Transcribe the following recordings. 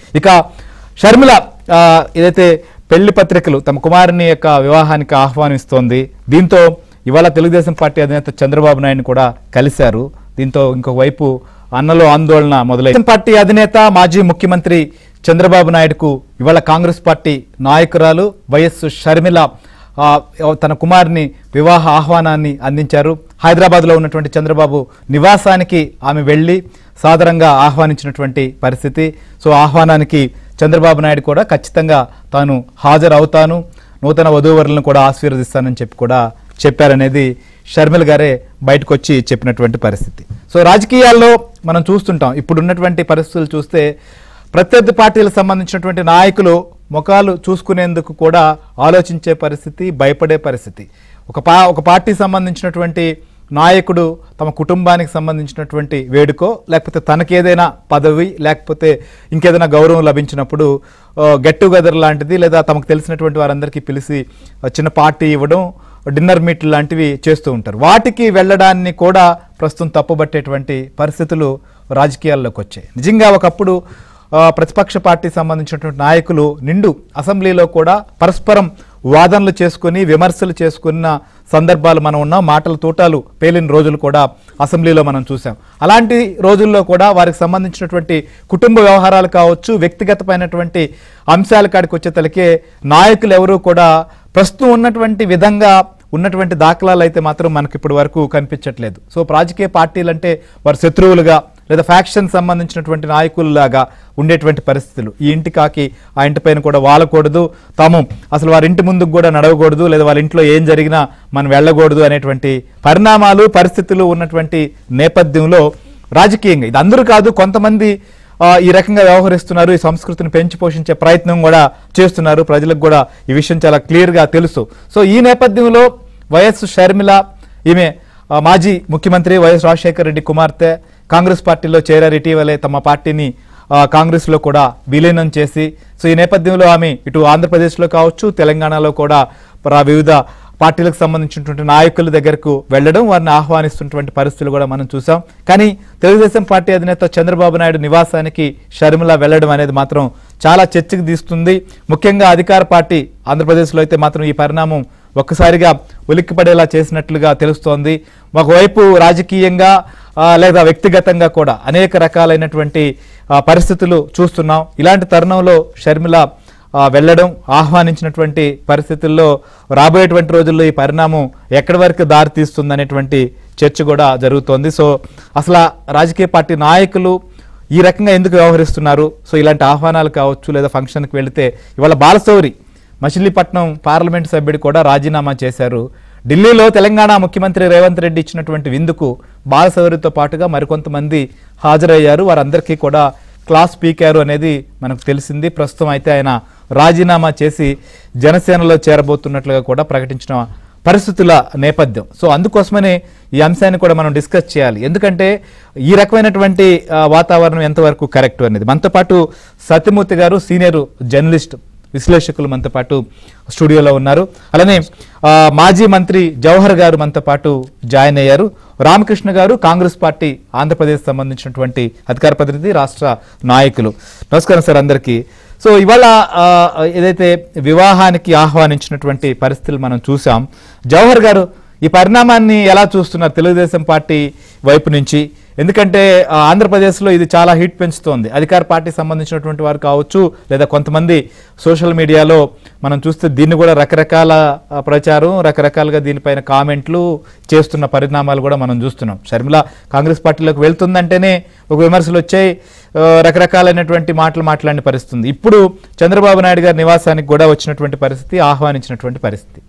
ఇక షర్మిల ఆ, ఏదైతే పెళ్లి పత్రికలు తమ కుమారుని యొక్క వివాహానికి ఆహ్వానిస్తోంది దీంతో ఇవాళ తెలుగుదేశం పార్టీ అధినేత చంద్రబాబు నాయుడు కూడా కలిశారు దీంతో ఇంకొక వైపు అన్నలో ఆందోళన మొదలైంది పార్టీ అధినేత మాజీ ముఖ్యమంత్రి చంద్రబాబు నాయుడుకు ఇవాళ కాంగ్రెస్ పార్టీ నాయకురాలు వైఎస్ షర్మిల ఆ, తన కుమారుని వివాహ ఆహ్వానాన్ని అందించారు హైదరాబాద్లో ఉన్నటువంటి చంద్రబాబు నివాసానికి ఆమె వెళ్ళి సాదరంగా ఆహ్వానించినటువంటి పరిస్థితి సో ఆహ్వానానికి చంద్రబాబు నాయుడు కూడా ఖచ్చితంగా తాను హాజరవుతాను నూతన వధూవరులను కూడా ఆశీర్వదిస్తానని చెప్పి కూడా చెప్పారనేది షర్మిల గారే బయటకు వచ్చి చెప్పినటువంటి పరిస్థితి సో రాజకీయాల్లో మనం చూస్తుంటాం ఇప్పుడు ఉన్నటువంటి పరిస్థితులు చూస్తే ప్రత్యర్థి పార్టీలకు సంబంధించినటువంటి నాయకులు ముఖాలు చూసుకునేందుకు కూడా ఆలోచించే పరిస్థితి భయపడే పరిస్థితి ఒక పా ఒక పార్టీ సంబంధించినటువంటి నాయకుడు తమ కుటుంబానికి సంబంధించినటువంటి వేడుకో లేకపోతే తనకేదైనా పదవి లేకపోతే ఇంకేదైనా గౌరవం లభించినప్పుడు గెట్ టుగెదర్ లాంటిది లేదా తమకు తెలిసినటువంటి వారందరికీ పిలిచి ఆ, చిన్న పార్టీ ఇవ్వడం డిన్నర్ మీట్ లాంటివి చేస్తూ ఉంటారు వాటికి వెళ్ళడాన్ని కూడా ప్రస్తుతం తప్పుబట్టేటువంటి పరిస్థితులు రాజకీయాల్లోకి వచ్చాయి నిజంగా ఒకప్పుడు ఆ, ప్రతిపక్ష పార్టీ సంబంధించినటువంటి నాయకులు నిండు అసెంబ్లీలో కూడా పరస్పరం వాదనలు చేసుకుని విమర్శలు చేసుకున్న సందర్భాలు మనం ఉన్నాం మాటల తోటాలు పేలిన రోజులు కూడా అసెంబ్లీలో మనం చూసాం అలాంటి రోజుల్లో కూడా వారికి సంబంధించినటువంటి కుటుంబ వ్యవహారాలు కావచ్చు వ్యక్తిగతమైనటువంటి అంశాల కాడికి వచ్చేతలకే నాయకులు ఎవరూ కూడా ప్రస్తుతం ఉన్నటువంటి విధంగా ఉన్నటువంటి దాఖలాలు అయితే మాత్రం మనకి ఇప్పటి వరకు కనిపించట్లేదు సో రాజకీయ పార్టీలు అంటే వారు శత్రువులుగా లేదా ఫ్యాక్షన్ సంబంధించినటువంటి నాయకుల్లాగా ఉండేటువంటి పరిస్థితులు ఈ ఇంటి కాకి ఆ ఇంటి పైన కూడా వాలకూడదు తాము అసలు వారి ఇంటి ముందుకు కూడా నడవకూడదు లేదా వాళ్ళ ఇంట్లో ఏం జరిగినా మనం వెళ్ళకూడదు అనేటువంటి పరిణామాలు పరిస్థితులు ఉన్నటువంటి నేపథ్యంలో రాజకీయంగా ఇది అందరూ కాదు కొంతమంది ఆ, ఈ రకంగా వ్యవహరిస్తున్నారు ఈ సంస్కృతిని పెంచి పోషించే ప్రయత్నం కూడా చేస్తున్నారు ప్రజలకు కూడా ఈ విషయం చాలా క్లియర్గా తెలుసు సో ఈ నేపథ్యంలో వైఎస్ షర్మిల ఈమె ఆ, మాజీ ముఖ్యమంత్రి వైఎస్ రాజశేఖర రెడ్డి కుమార్తె కాంగ్రెస్ పార్టీలో చేరారు ఇటీవలే తమ పార్టీని ఆ, కాంగ్రెస్లో కూడా విలీనం చేసి సో ఈ నేపథ్యంలో ఆమె ఇటు ఆంధ్రప్రదేశ్లో కావచ్చు తెలంగాణలో కూడా ప్ర- వివిధ పార్టీలకు సంబంధించినటువంటి నాయకుల దగ్గరకు వెళ్ళడం వారిని ఆహ్వానిస్తున్నటువంటి పరిస్థితులు కూడా మనం చూసాం కానీ తెలుగుదేశం పార్టీ అధినేత చంద్రబాబు నాయుడు నివాసానికి షర్మిల వెళ్ళడం అనేది మాత్రం చాలా చర్చకు తీస్తుంది ముఖ్యంగా అధికార పార్టీ ఆంధ్రప్రదేశ్లో అయితే మాత్రం ఈ పరిణామం ఒక్కసారిగా ఉలిక్కిపడేలా చేసినట్లుగా తెలుస్తోంది ఒకవైపు రాజకీయంగా ఆ, లేదా వ్యక్తిగతంగా కూడా అనేక రకాలైనటువంటి ఆ, పరిస్థితులు చూస్తున్నాం ఇలాంటి తరుణంలో షర్మిల ఆ, వెళ్ళడం ఆహ్వానించినటువంటి పరిస్థితుల్లో రాబోయేటువంటి రోజుల్లో ఈ పరిణామం ఎక్కడి వరకు దారి తీస్తుందనేటువంటి చర్చ కూడా జరుగుతోంది సో అసలు ఆ రాజకీయ పార్టీ నాయకులు ఈ రకంగా ఎందుకు వ్యవహరిస్తున్నారు సో ఇలాంటి ఆహ్వానాలు కావచ్చు లేదా ఫంక్షన్కి వెళితే ఇవాళ బాలశౌరి మచిలీపట్నం పార్లమెంట్ సభ్యుడు కూడా రాజీనామా చేశారు ఢిల్లీలో తెలంగాణ ముఖ్యమంత్రి రేవంత్ రెడ్డి ఇచ్చినటువంటి విందుకు బాలశౌరితో పాటుగా మరికొంతమంది హాజరయ్యారు వారందరికీ కూడా క్లాస్ పీకారు అనేది మనకు తెలిసింది ప్రస్తుతం అయితే ఆయన రాజీనామా చేసి జనసేనలో చేరబోతున్నట్లుగా కూడా ప్రకటించిన పరిస్థితుల నేపథ్యం సో అందుకోసమనే ఈ అంశాన్ని కూడా మనం డిస్కస్ చేయాలి ఎందుకంటే ఈ రకమైనటువంటి ఆ, వాతావరణం ఎంతవరకు కరెక్ట్ అనేది మనతో పాటు సత్యమూర్తి గారు సీనియర్ జర్నలిస్ట్ విశ్లేషకులు మనతో పాటు స్టూడియోలో ఉన్నారు అలానే ఆ, మాజీ మంత్రి జవహర్ గారు మనతో పాటు జాయిన్ అయ్యారు రామకృష్ణ గారు కాంగ్రెస్ పార్టీ ఆంధ్రప్రదేశ్ సంబంధించినటువంటి అధికార ప్రతినిధి రాష్ట్ర నాయకులు నమస్కారం సార్ అందరికీ సో ఇవాళ ఆ, ఏదైతే వివాహానికి ఆహ్వానించినటువంటి పరిస్థితులు మనం చూసాం జవహర్ గారు ఈ పరిణామాన్ని ఎలా చూస్తున్నారు తెలుగుదేశం పార్టీ వైపు నుంచి ఎందుకంటే ఆ, ఆంధ్రప్రదేశ్లో ఇది చాలా హీట్ పెంచుతోంది అధికార పార్టీ సంబంధించినటువంటి వారు కావచ్చు లేదా కొంతమంది సోషల్ మీడియాలో మనం చూస్తే దీన్ని కూడా రకరకాల ఆ, ప్రచారం రకరకాలుగా దీనిపైన కామెంట్లు చేస్తున్న పరిణామాలు కూడా మనం చూస్తున్నాం షర్మిల కాంగ్రెస్ పార్టీలోకి వెళ్తుందంటేనే ఒక విమర్శలు వచ్చాయి ఆ, రకరకాలైనటువంటి మాటలు మాట్లాడిన పరిస్థితి ఉంది. ఇప్పుడు చంద్రబాబు నాయుడు గారి నివాసానికి కూడా వచ్చినటువంటి పరిస్థితి ఆహ్వానించినటువంటి పరిస్థితి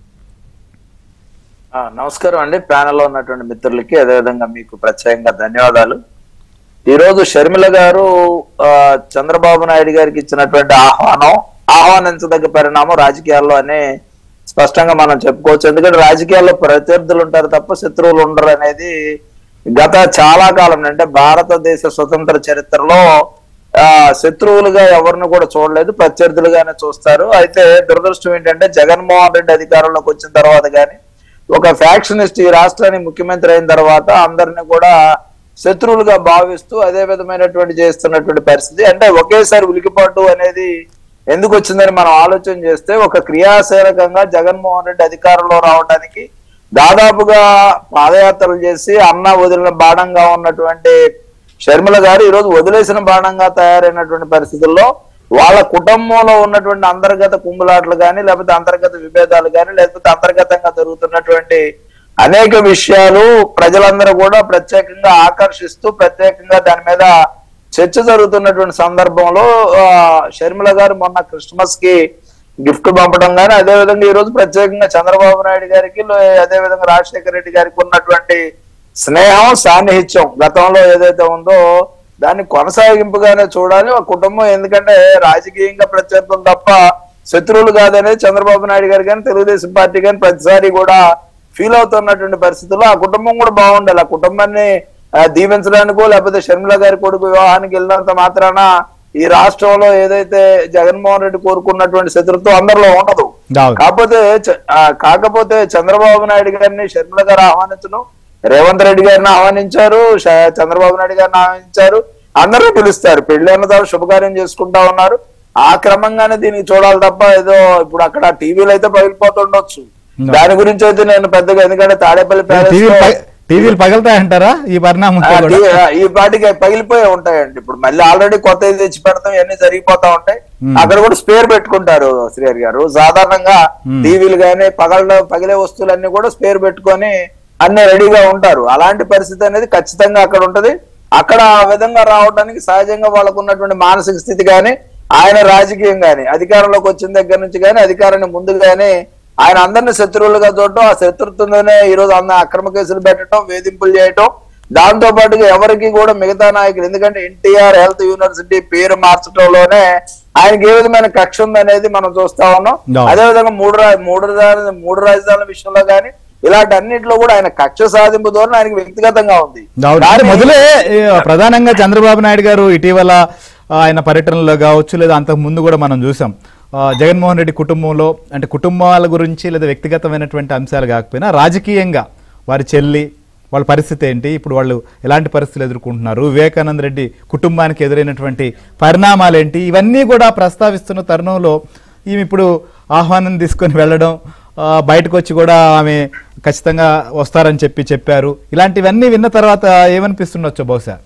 ఆ, నమస్కారం అండి ప్యానెల్లో ఉన్నటువంటి మిత్రులకి అదేవిధంగా మీకు ప్రత్యేకంగా ధన్యవాదాలు ఈ రోజు షర్మిల గారు ఆ, చంద్రబాబు నాయుడు గారికి ఇచ్చినటువంటి ఆహ్వానం ఆహ్వానించదగ్గ పరిణామం రాజకీయాల్లో అనే స్పష్టంగా మనం చెప్పుకోవచ్చు ఎందుకంటే రాజకీయాల్లో ప్రత్యర్థులు ఉంటారు తప్ప శత్రువులు ఉండరు అనేది గత చాలా కాలం నుండి అంటే భారతదేశ స్వతంత్ర చరిత్రలో ఆ శత్రువులుగా ఎవరిని కూడా చూడలేదు ప్రత్యర్థులుగానే చూస్తారు అయితే దురదృష్టం ఏంటంటే జగన్మోహన్ రెడ్డి అధికారంలోకి వచ్చిన తర్వాత కానీ ఒక ఫ్యాక్షనిస్ట్ ఈ రాష్ట్రానికి ముఖ్యమంత్రి అయిన తర్వాత అందరిని కూడా శత్రువులుగా భావిస్తూ అదే విధమైనటువంటి చేస్తున్నటువంటి పరిస్థితి అంటే ఒకేసారి ఉలికిపాటు అనేది ఎందుకు వచ్చిందని మనం ఆలోచన చేస్తే ఒక క్రియాశీలకంగా జగన్మోహన్ రెడ్డి అధికారంలో రావడానికి దాదాపుగా పాదయాత్రలు చేసి అన్న వదిలిన బాణంగా ఉన్నటువంటి షర్మిల గారు ఈ రోజు వదిలేసిన బాణంగా తయారైనటువంటి పరిస్థితుల్లో వాళ్ళ కుటుంబంలో ఉన్నటువంటి అంతర్గత కుమ్ములాటలు కానీ లేకపోతే అంతర్గత విభేదాలు కానీ లేకపోతే అంతర్గతంగా జరుగుతున్నటువంటి అనేక విషయాలు ప్రజలందరూ కూడా ప్రత్యేకంగా ఆకర్షిస్తూ ప్రత్యేకంగా దాని మీద చర్చ జరుగుతున్నటువంటి సందర్భంలో ఆ, షర్మిల గారు మొన్న క్రిస్మస్ కి గిఫ్ట్ పంపడం కానీ అదే విధంగా ఈ రోజు ప్రత్యేకంగా చంద్రబాబు నాయుడు గారికి లో- అదే విధంగా రాజశేఖర రెడ్డి గారికి ఉన్నటువంటి స్నేహం సాన్నిహిత్యం గతంలో ఏదైతే ఉందో దాన్ని కొనసాగింపుగానే చూడాలి ఆ కుటుంబం ఎందుకంటే రాజకీయంగా ప్రత్యర్థులు తప్ప శత్రువులు కాదనేది చంద్రబాబు నాయుడు గారు కానీ తెలుగుదేశం పార్టీ కానీ ప్రతిసారి కూడా ఫీల్ అవుతున్నటువంటి పరిస్థితుల్లో ఆ కుటుంబం కూడా బాగుండాలి ఆ కుటుంబాన్ని ఆ, దీవించడానికో లేకపోతే షర్మిల గారి కొడుకు వివాహానికి వెళ్ళినంత మాత్రాన ఈ రాష్ట్రంలో ఏదైతే జగన్మోహన్ రెడ్డి కోరుకున్నటువంటి శత్రుత్వం అందరిలో ఉండదు అవును. కాకపోతే చ- ఆ, కాకపోతే చంద్రబాబు నాయుడు గారిని షర్మిల గారు ఆహ్వానించను రేవంత్ రెడ్డి గారిని ఆహ్వానించారు ష- చంద్రబాబు నాయుడు గారిని ఆహ్వానించారు అందరూ పిలుస్తారు పెళ్లి అన్న తర్వాత శుభకార్యం చేసుకుంటా ఉన్నారు ఆ క్రమంగానే దీనికి చూడాలి తప్ప ఏదో ఇప్పుడు అక్కడ టీవీలు అయితే పగిలిపోతుండొచ్చు No. దాని గురించి అయితే నేను పెద్దగా ఎందుకంటే తాడేపల్లి ప్యాలెస్ టీవీలు లో- పగ- టీవీలు పగలుతాయంటారా ఈ పరిణామంతో ఆ, కూడా టీ- ఆ, ఈ పాటికి పగిలిపోయి ఉంటాయండి ఇప్పుడు మళ్ళీ ఆల్రెడీ కొత్త తెచ్చి పెడతాం ఇవన్నీ జరిగిపోతా ఉంటాయి Hmm. అక్కడ కూడా స్పేర్ పెట్టుకుంటారు శ్రీహరి గారు సాధారణంగా Hmm. టీవీలు గానీ పగల పగిలే వస్తువులన్నీ కూడా స్పేర్ పెట్టుకొని అన్ని రెడీగా ఉంటారు అలాంటి పరిస్థితి అనేది ఖచ్చితంగా అక్కడ ఉంటది అక్కడ ఆ విధంగా రావడానికి సహజంగా వాళ్ళకు ఉన్నటువంటి మానసిక స్థితి గాని ఆయన రాజకీయం గాని అధికారంలోకి వచ్చిన దగ్గర నుంచి గాని అధికారాన్ని ముందు గాని ఆయన అందరిని శత్రువులుగా చూడటం ఆ శత్రుత్వంలోనే ఈ రోజు అన్న అక్రమ కేసులు పెట్టడం వేధింపులు చేయటం దాంతో పాటుగా ఎవరికి కూడా మిగతా నాయకులు ఎందుకంటే ఎన్టీఆర్ హెల్త్ యూనివర్సిటీ పేరు మార్చడంలోనే ఆయనకి ఏ విధమైన కక్ష ఉందనేది మనం చూస్తా ఉన్నాం No. అదే విధంగా మూడు రా- మూడు రా- మూడు రాజధానుల విషయంలో గానీ ఇలాంటి అన్నింటిలో కూడా ఆయన కక్ష సాధింపు ధోరణి ఆయనకి వ్యక్తిగతంగా ఉంది అవును. అంటే కానీ- మొదలే ఏ, ప్రధానంగా చంద్రబాబు నాయుడు గారు ఇటీవల ఆ, ఆయన పర్యటనలో కావచ్చు లేదా అంతకు ముందు కూడా మనం చూసాం ఆ, జగన్మోహన్ రెడ్డి కుటుంబంలో అంటే కుటుంబాల గురించి లేదా వ్యక్తిగతమైనటువంటి అంశాలు కాకపోయినా రాజకీయంగా వారి చెల్లి వాళ్ళ పరిస్థితి ఏంటి ఇప్పుడు వాళ్ళు ఎలాంటి పరిస్థితులు ఎదుర్కొంటున్నారు వివేకానంద రెడ్డి కుటుంబానికి ఎదురైనటువంటి పరిణామాలు ఏంటి ఇవన్నీ కూడా ప్రస్తావిస్తున్న తరుణంలో ఈమె ఇప్పుడు ఆహ్వానం తీసుకొని వెళ్ళడం ఆ, బయటకు వచ్చి కూడా ఆమె ఖచ్చితంగా వస్తారని చెప్పి చెప్పారు ఇలాంటివన్నీ విన్న తర్వాత ఏమనిపిస్తుండొచ్చు బహుశా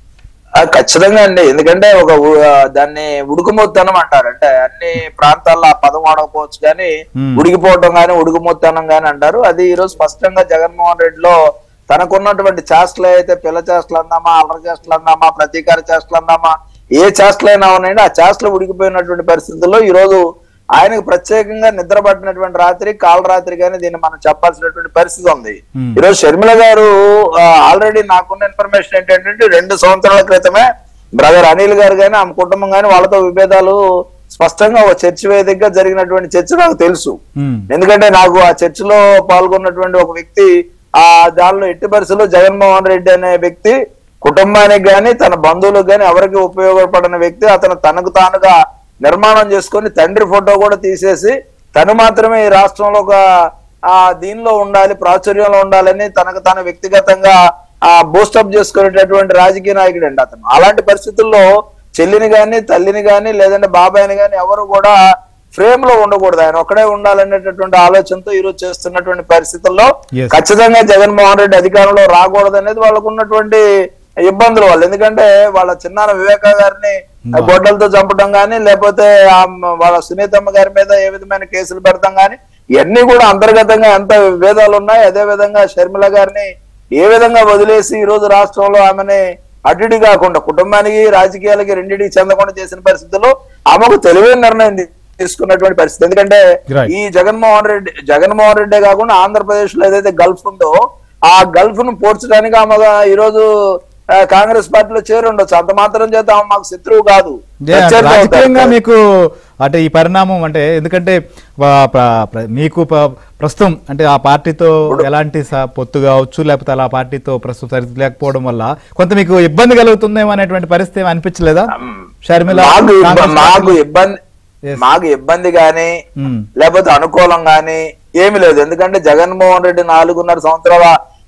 ఆ, ఖచ్చితంగా అండి ఎందుకంటే ఒక ఉ- ఆ, దాన్ని ఉడుకుమొత్తనం అంటారు అంటే అన్ని ప్రాంతాల్లో ఆ పదం వాడకపోవచ్చు కానీ Hmm. ఉడికిపోవటం కానీ ఉడుకుమొత్తనం కానీ అంటారు అది ఈ రోజు స్పష్టంగా జగన్మోహన్ రెడ్డిలో తనకున్నటువంటి చేష్టలు అయితే పిల్ల చేష్టలు అందామా అల్లరి చేష్టలు అందామా ప్రతీకార చేష్టలు అందామా ఏ చేష్టలు అయినా ఉన్నాయండి ఆ చేష్టలు ఉడికిపోయినటువంటి పరిస్థితుల్లో ఈ రోజు ఆయనకు ప్రత్యేకంగా నిద్ర పట్టినటువంటి రాత్రి కాల రాత్రి కానీ దీన్ని మనం చెప్పాల్సినటువంటి పరిస్థితి ఉంది Hmm. ఈ రోజు షర్మిల గారు ఆల్రెడీ నాకున్న ఇన్ఫర్మేషన్ ఏంటంటే రెండు సంవత్సరాల క్రితమే బ్రదర్ అనిల్ గారు కానీ ఆమె కుటుంబం కానీ వాళ్ళతో విభేదాలు స్పష్టంగా ఒక చర్చ వేదికగా జరిగినటువంటి చర్చ నాకు తెలుసు ఉమ్, ఎందుకంటే నాకు ఆ చర్చలో పాల్గొన్నటువంటి ఒక వ్యక్తి ఆ దానిలో ఎట్టి పరిస్థితుల్లో జగన్మోహన్ రెడ్డి అనే వ్యక్తి కుటుంబానికి గాని తన బంధువులకు గాని ఎవరికి ఉపయోగపడిన వ్యక్తి అతను తనకు తానుగా నిర్మాణం చేసుకొని తండ్రి ఫోటో కూడా తీసేసి తను మాత్రమే ఈ రాష్ట్రంలో ఒక ఆ దీనిలో ఉండాలి ప్రాచుర్యంలో ఉండాలని తనకు తాను వ్యక్తిగతంగా ఆ బూస్టప్ చేసుకునేటటువంటి రాజకీయ నాయకుడు అండి అతను అలాంటి పరిస్థితుల్లో చెల్లిని గాని తల్లిని గాని లేదంటే బాబాయిని గాని ఎవరు కూడా ఫ్రేమ్ లో ఉండకూడదు ఆయన ఒక్కడే ఉండాలనేటటువంటి ఆలోచనతో ఈ రోజు చేస్తున్నటువంటి పరిస్థితుల్లో Yes. ఖచ్చితంగా జగన్మోహన్ రెడ్డి అధికారంలో రాకూడదు అనేది వాళ్ళకు ఉన్నటువంటి ఇబ్బందులు వాళ్ళు ఎందుకంటే వాళ్ళ చిన్నాన్న వివేక గారిని No. గొడ్డలతో చంపడం కానీ లేకపోతే ఆ మ- వాళ్ళ సునీతమ్మ గారి మీద ఏ విధమైన కేసులు పెడతాం కానీ ఇవన్నీ కూడా అంతర్గతంగా ఎంత విభేదాలు ఉన్నాయి అదే విధంగా షర్మిల గారిని ఏ విధంగా వదిలేసి ఈ రోజు రాష్ట్రంలో ఆమెని అడ్డిడి కాకుండా కుటుంబానికి రాజకీయాలకి రెండింటికి చెందకుండా చేసిన పరిస్థితుల్లో ఆమెకు తెలివైన నిర్ణయం తీ- తీసుకున్నటువంటి పరిస్థితి ఎందుకంటే Right. ఈ జగన్మోహన్ రెడ్డి జగన్మోహన్ రెడ్డే కాకుండా ఆంధ్రప్రదేశ్ లో ఏదైతే గల్ఫ్ ఉందో ఆ గల్ఫ్ ను పోడ్చడానికి ఆమె ఈ రోజు ఆ, కాంగ్రెస్ పార్టీలో చేరి ఉండొచ్చు అంత మాత్రం చేత ఆమె మాకు శత్రువు కాదు ఏ, ప్రత్యర్థి అవుతారు. రాజకీయంగా మీకు అంటే ఈ పరిణామం అంటే ఎందుకంటే వా- ప్ర- ప్ర- మీకు ప- ప్రస్తుతం అంటే ఆ పార్టీతో ఎలాంటి స- పొత్తు కావచ్చు లేకపోతే అలా ఆ పార్టీతో ప్రస్తుతం సరిగ్గా లేకపోవడం వల్ల కొంత మీకు ఇబ్బంది కలుగుతుందేమో అనేటువంటి పరిస్థితి ఏమీ అనిపించలేదా షర్మిల మాకు ఇబ్బ- కాంగ్రెస్ మాకు పార్టీ- ఇబ్బంది Yes. మాకు ఇబ్బంది గాని ఉమ్, లేకపోతే అనుకూలం గాని ఏమి లేదు ఎందుకంటే జగన్మోహన్ రెడ్డి నాలుగున్నర సంవత్సరాల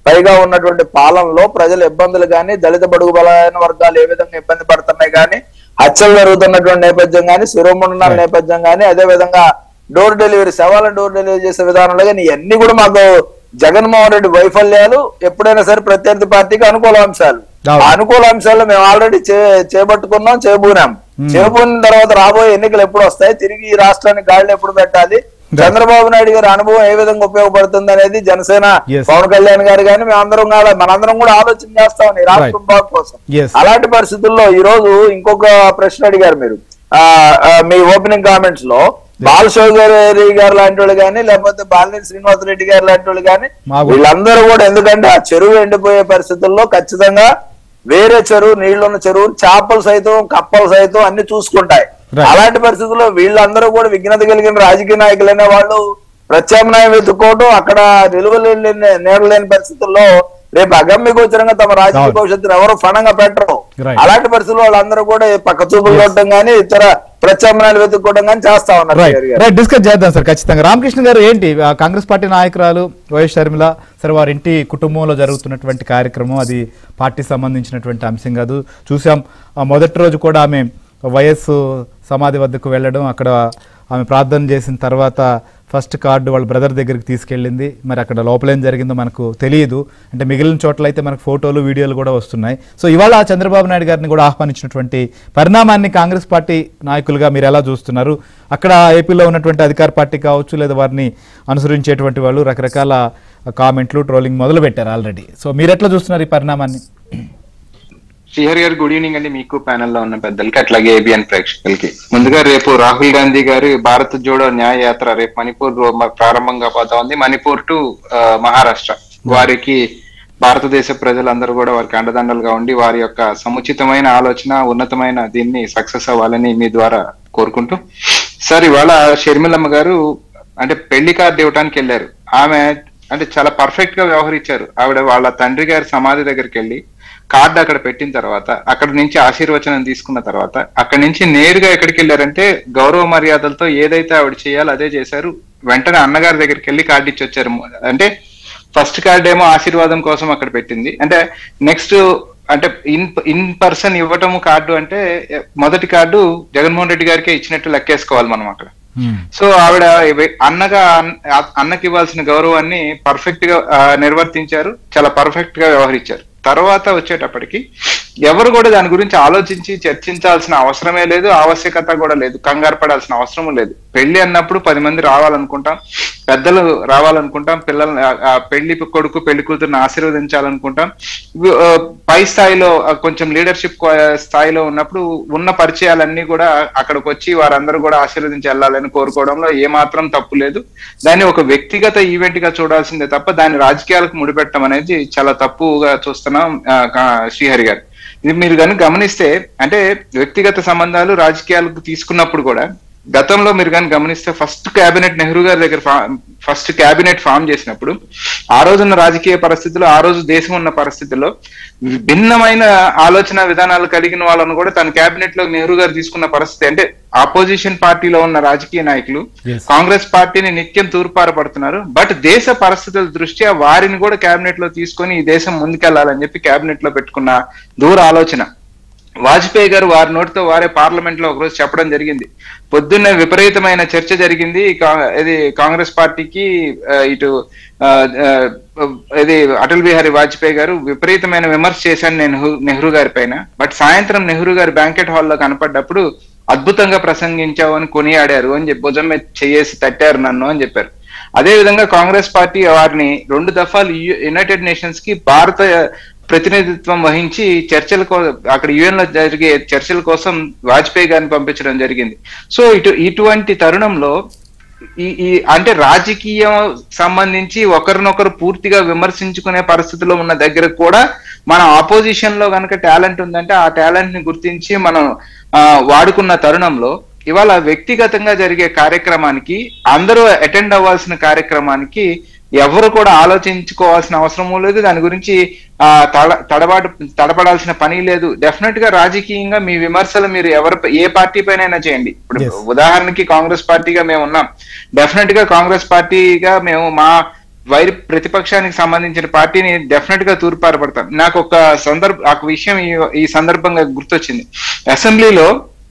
పైగా ఉన్నటువంటి పాలనలో ప్రజల ఇబ్బందులు కానీ దళిత బడుగు బలైన వర్గాలు ఏ విధంగా ఇబ్బంది పడుతున్నాయి కానీ హత్యలు జరుగుతున్నటువంటి నేపథ్యం కానీ శిరోమండనాల Right. నేపథ్యం కానీ అదే విధంగా డోర్ డెలివరీ సేవలను డోర్ డెలివరీ చేసే విధానంలో కానీ ఇవన్నీ కూడా మాకు జగన్మోహన్ రెడ్డి వైఫల్యాలు ఎప్పుడైనా సరే ప్రత్యర్థి పార్టీకి అనుకూల అంశాలు అవును. ఆ అనుకూల అంశాలు మేము ఆల్రెడీ చేపట్టుకున్నాం చేయబూనాం చేయబూనిన తర్వాత రాబోయే ఎన్నికలు ఎప్పుడు వస్తాయి తిరిగి ఈ రాష్ట్రానికి గాడిలో ఎప్పుడు పెట్టాలి చంద్రబాబు నాయుడు గారి అనుభవం ఏ విధంగా ఉపయోగపడుతుంది అనేది జనసేన Yes. పవన్ కళ్యాణ్ గారు కానీ మేమందరం కూడా మనందరం కూడా ఆలోచన చేస్తాం ఈ రాష్ట్రం బాగు కోసం Yes. అలాంటి పరిస్థితుల్లో ఈ రోజు ఇంకొక ప్రశ్న అడిగారు మీరు ఆ ఆ, మీ ఓపెనింగ్ కామెంట్స్ లో బాలశోగరి గారు లాంటి వాళ్ళు కానీ లేకపోతే బాలినేని శ్రీనివాస రెడ్డి గారు లాంటి వాళ్ళు కానీ మాకు- వీళ్ళందరూ కూడా ఎందుకంటే ఆ చెరువు ఎండిపోయే పరిస్థితుల్లో ఖచ్చితంగా వేరే చెరువు నీళ్లున్న చెరువు చేపలు సైతం కప్పలు సైతం అన్ని చూసుకుంటాయి Right. అలాంటి పరిస్థితుల్లో వీళ్ళందరూ కూడా విఘ్నత కలిగిన రాజకీయ నాయకులు అనే వాళ్ళు ప్రత్యామ్నాయం వెతుక్కోవడం అక్కడ నిలువలేని నేరలేని పరిస్థితుల్లో రేపు అగమ్య గోచరంగా తమ రాజకీయ అవును. భవిష్యత్తును ఎవరు ఫణంగా పెట్టరు Right. అలాంటి పరిస్థితుల్లో వాళ్ళందరూ కూడా పక్క చూపులు కొట్టడం కానీ ఇతర ప్రత్యామ్నాయాలు వెతుక్కోవడం కానీ చేస్తా ఉన్నారు రైట్ గారు. రైట్ డిస్కస్ చేద్దాం సార్ ఖచ్చితంగా రామకృష్ణ గారు ఏంటి ఆ, కాంగ్రెస్ పార్టీ నాయకురాలు వైఎస్ షర్మిల సరే వారి ఇంటి కుటుంబంలో జరుగుతున్నటువంటి కార్యక్రమం అది పార్టీ సంబంధించినటువంటి అంశం కాదు చూసాం ఆ, మొదటి రోజు కూడా ఆమె వైఎస్ సమాధి వద్దకు వెళ్ళడం అక్కడ ఆమె ప్రార్థన చేసిన తర్వాత ఫస్ట్ కార్డు వాళ్ళ బ్రదర్ దగ్గరికి తీసుకెళ్ళింది మరి అక్కడ లోపల ఏం జరిగిందో మనకు తెలియదు అంటే మిగిలిన చోట్ల అయితే మనకు ఫోటోలు వీడియోలు కూడా వస్తున్నాయి సో ఇవాళ చంద్రబాబు నాయుడు గారిని కూడా ఆహ్వానించినటువంటి పరిణామాన్ని కాంగ్రెస్ పార్టీ నాయకులుగా మీరు ఎలా చూస్తున్నారు అక్కడ ఏపీలో ఉన్నటువంటి అధికార పార్టీ కావచ్చు లేదా వారిని అనుసరించేటువంటి వాళ్ళు రకరకాల కామెంట్లు ట్రోలింగ్ మొదలు పెట్టారు ఆల్రెడీ సో మీరు ఎట్లా చూస్తున్నారు ఈ పరిణామాన్ని శ్రీహరి గారు గుడ్ ఈవినింగ్ అండి మీకు panel లో ఉన్న పెద్దలకి అట్లాగే ఏబిఎన్ ప్రేక్షకులకి ముందుగా రేపు రాహుల్ గాంధీ గారి భారత్ జోడో న్యాయ యాత్ర రేపు మణిపూర్ లో మ- ప్రారంభంగా పోతా ఉంది మణిపూర్ టు ఆ, మహారాష్ట్ర వారికి భారతదేశ ప్రజలందరూ కూడా వారికి అండదండలుగా ఉండి వారి యొక్క సముచితమైన ఆలోచన ఉన్నతమైన దీన్ని సక్సెస్ అవ్వాలని మీ ద్వారా కోరుకుంటూ సార్ ఇవాళ షర్మిలమ్మ గారు అంటే పెళ్లి కార్డు ఇవ్వడానికి వెళ్ళారు ఆమె అంటే చాలా పర్ఫెక్ట్ గా వ్యవహరించారు ఆవిడ వాళ్ళ తండ్రి గారి సమాధి దగ్గరికి వెళ్ళి కార్డు అక్కడ పెట్టిన తర్వాత అక్కడ నుంచి ఆశీర్వచనం తీసుకున్న తర్వాత అక్కడ నుంచి నేరుగా ఎక్కడికి వెళ్ళారంటే గౌరవ మర్యాదలతో ఏదైతే ఆవిడ చేయాలో అదే చేశారు వెంటనే అన్నగారి దగ్గరికి వెళ్ళి కార్డు ఇచ్చి వచ్చారు అంటే ఫస్ట్ కార్డ్ ఏమో ఆశీర్వాదం కోసం అక్కడ పెట్టింది అంటే నెక్స్ట్ అంటే ఇన్ ఇన్ పర్సన్ ఇవ్వటము కార్డు అంటే మొదటి కార్డు జగన్మోహన్ రెడ్డి గారికే ఇచ్చినట్టు లెక్కేసుకోవాలి మనం అక్కడ సో ఆవిడ ఇవి- అన్నగా అన్- అన్నకి ఇవ్వాల్సిన గౌరవాన్ని పర్ఫెక్ట్ గా ఆ, నిర్వర్తించారు చాలా పర్ఫెక్ట్ గా వ్యవహరించారు తర్వాత వచ్చేటప్పటికి ఎవరు కూడా దాని గురించి ఆలోచించి చర్చించాల్సిన అవసరమే లేదు ఆవశ్యకత కూడా లేదు కంగారు పడాల్సిన అవసరం లేదు పెళ్లి అన్నప్పుడు పది మంది రావాలనుకుంటాం పెద్దలు రావాలనుకుంటాం పిల్లల్ని ఆ- ఆ పెళ్లి కొడుకు పెళ్లి కూతురుని ఆశీర్వదించాలనుకుంటాం వి- ఆ, పై స్థాయిలో ఆ, కొంచెం లీడర్షిప్ స్థాయిలో ఉన్నప్పుడు ఉన్న పరిచయాలన్నీ కూడా అక్కడికి వచ్చి వారందరూ కూడా ఆశీర్వదించి వెళ్ళాలని కోరుకోవడంలో ఏమాత్రం తప్పు లేదు దాన్ని ఒక వ్యక్తిగత ఈవెంట్ గా చూడాల్సిందే తప్ప దాన్ని రాజకీయాలకు ముడిపెట్టడం అనేది చాలా తప్పుగా చూస్తున్నాం ఆ, కా- శ్రీహరి గారు ఇది మీరు కనుక గమనిస్తే అంటే వ్యక్తిగత సంబంధాలు రాజకీయాలకు తీసుకున్నప్పుడు కూడా గతంలో మీరు కానీ గమనిస్తే ఫస్ట్ కేబినెట్ నెహ్రూ గారి దగ్గర ఫస్ట్ కేబినెట్ ఫామ్ చేసినప్పుడు ఆ రోజున్న రాజకీయ పరిస్థితుల్లో ఆ రోజు దేశం ఉన్న పరిస్థితుల్లో భిన్నమైన ఆలోచన విధానాలు కలిగిన వాళ్ళను కూడా తన కేబినెట్ లో నెహ్రూ గారు తీసుకున్న పరిస్థితి అంటే ఆపోజిషన్ పార్టీలో ఉన్న రాజకీయ నాయకులు Yes. కాంగ్రెస్ పార్టీని నిత్యం తూర్పారపడుతున్నారు బట్ దేశ పరిస్థితుల దృష్ట్యా వారిని కూడా కేబినెట్ లో తీసుకొని ఈ దేశం ముందుకెళ్లాలని చెప్పి కేబినెట్ లో పెట్టుకున్న దూర ఆలోచన వాజ్పేయి గారు వారి నోటితో వారే పార్లమెంట్ లో ఒకరోజు చెప్పడం జరిగింది పొద్దున్నే విపరీతమైన చర్చ జరిగింది కా- ఇది కాంగ్రెస్ పార్టీకి ఆ, ఇటు ఆ, ఆ, ఇది అటల్ బిహారీ వాజ్పేయి గారు విపరీతమైన విమర్శ చేశాను నేను నెహ్రూ- నెహ్రూ గారి పైన బట్ సాయంత్రం నెహ్రూ గారు బ్యాంకెట్ హాల్లో కనపడ్డప్పుడు అద్భుతంగా ప్రసంగించావు అని కొనియాడారు అని చెప్పి భుజం మీద చేసి తట్టారు నన్ను అని చెప్పారు అదే విధంగా కాంగ్రెస్ పార్టీ వారిని రెండు దఫాలు యు- యునైటెడ్ నేషన్స్ కి భారత ప్రతినిధిత్వం వహించి చర్చల కో అక్కడ యుఎన్ లో జరిగే చర్చల కోసం వాజ్పేయి గారిని పంపించడం జరిగింది సో ఇటు ఇటువంటి తరుణంలో ఈ ఈ అంటే రాజకీయం సంబంధించి ఒకరినొకరు పూర్తిగా విమర్శించుకునే పరిస్థితిలో ఉన్న దగ్గర కూడా మన ఆపోజిషన్ లో కనుక టాలెంట్ ఉందంటే ఆ టాలెంట్ ని గుర్తించి మనం ఆ, వాడుకున్న తరుణంలో ఇవాళ వ్యక్తిగతంగా జరిగే కార్యక్రమానికి అందరూ అటెండ్ అవ్వాల్సిన కార్యక్రమానికి ఎవరు కూడా ఆలోచించుకోవాల్సిన అవసరము లేదు దాని గురించి ఆ తడ తడబాటు తడపడాల్సిన పని లేదు డెఫినెట్ గా రాజకీయంగా మీ విమర్శలు మీరు ఎవరి ఏ పార్టీ పైన చేయండి ఇప్పుడు Yes. ఉదాహరణకి కాంగ్రెస్ పార్టీగా మేము ఉన్నాం డెఫినెట్ గా కాంగ్రెస్ పార్టీగా మేము మా వైరి ప్రతిపక్షానికి సంబంధించిన పార్టీని డెఫినెట్ గా తూర్పారపడతాను నాకు ఒక సందర్భ ఒక విషయం ఈ- ఈ సందర్భంగా గుర్తొచ్చింది అసెంబ్లీలో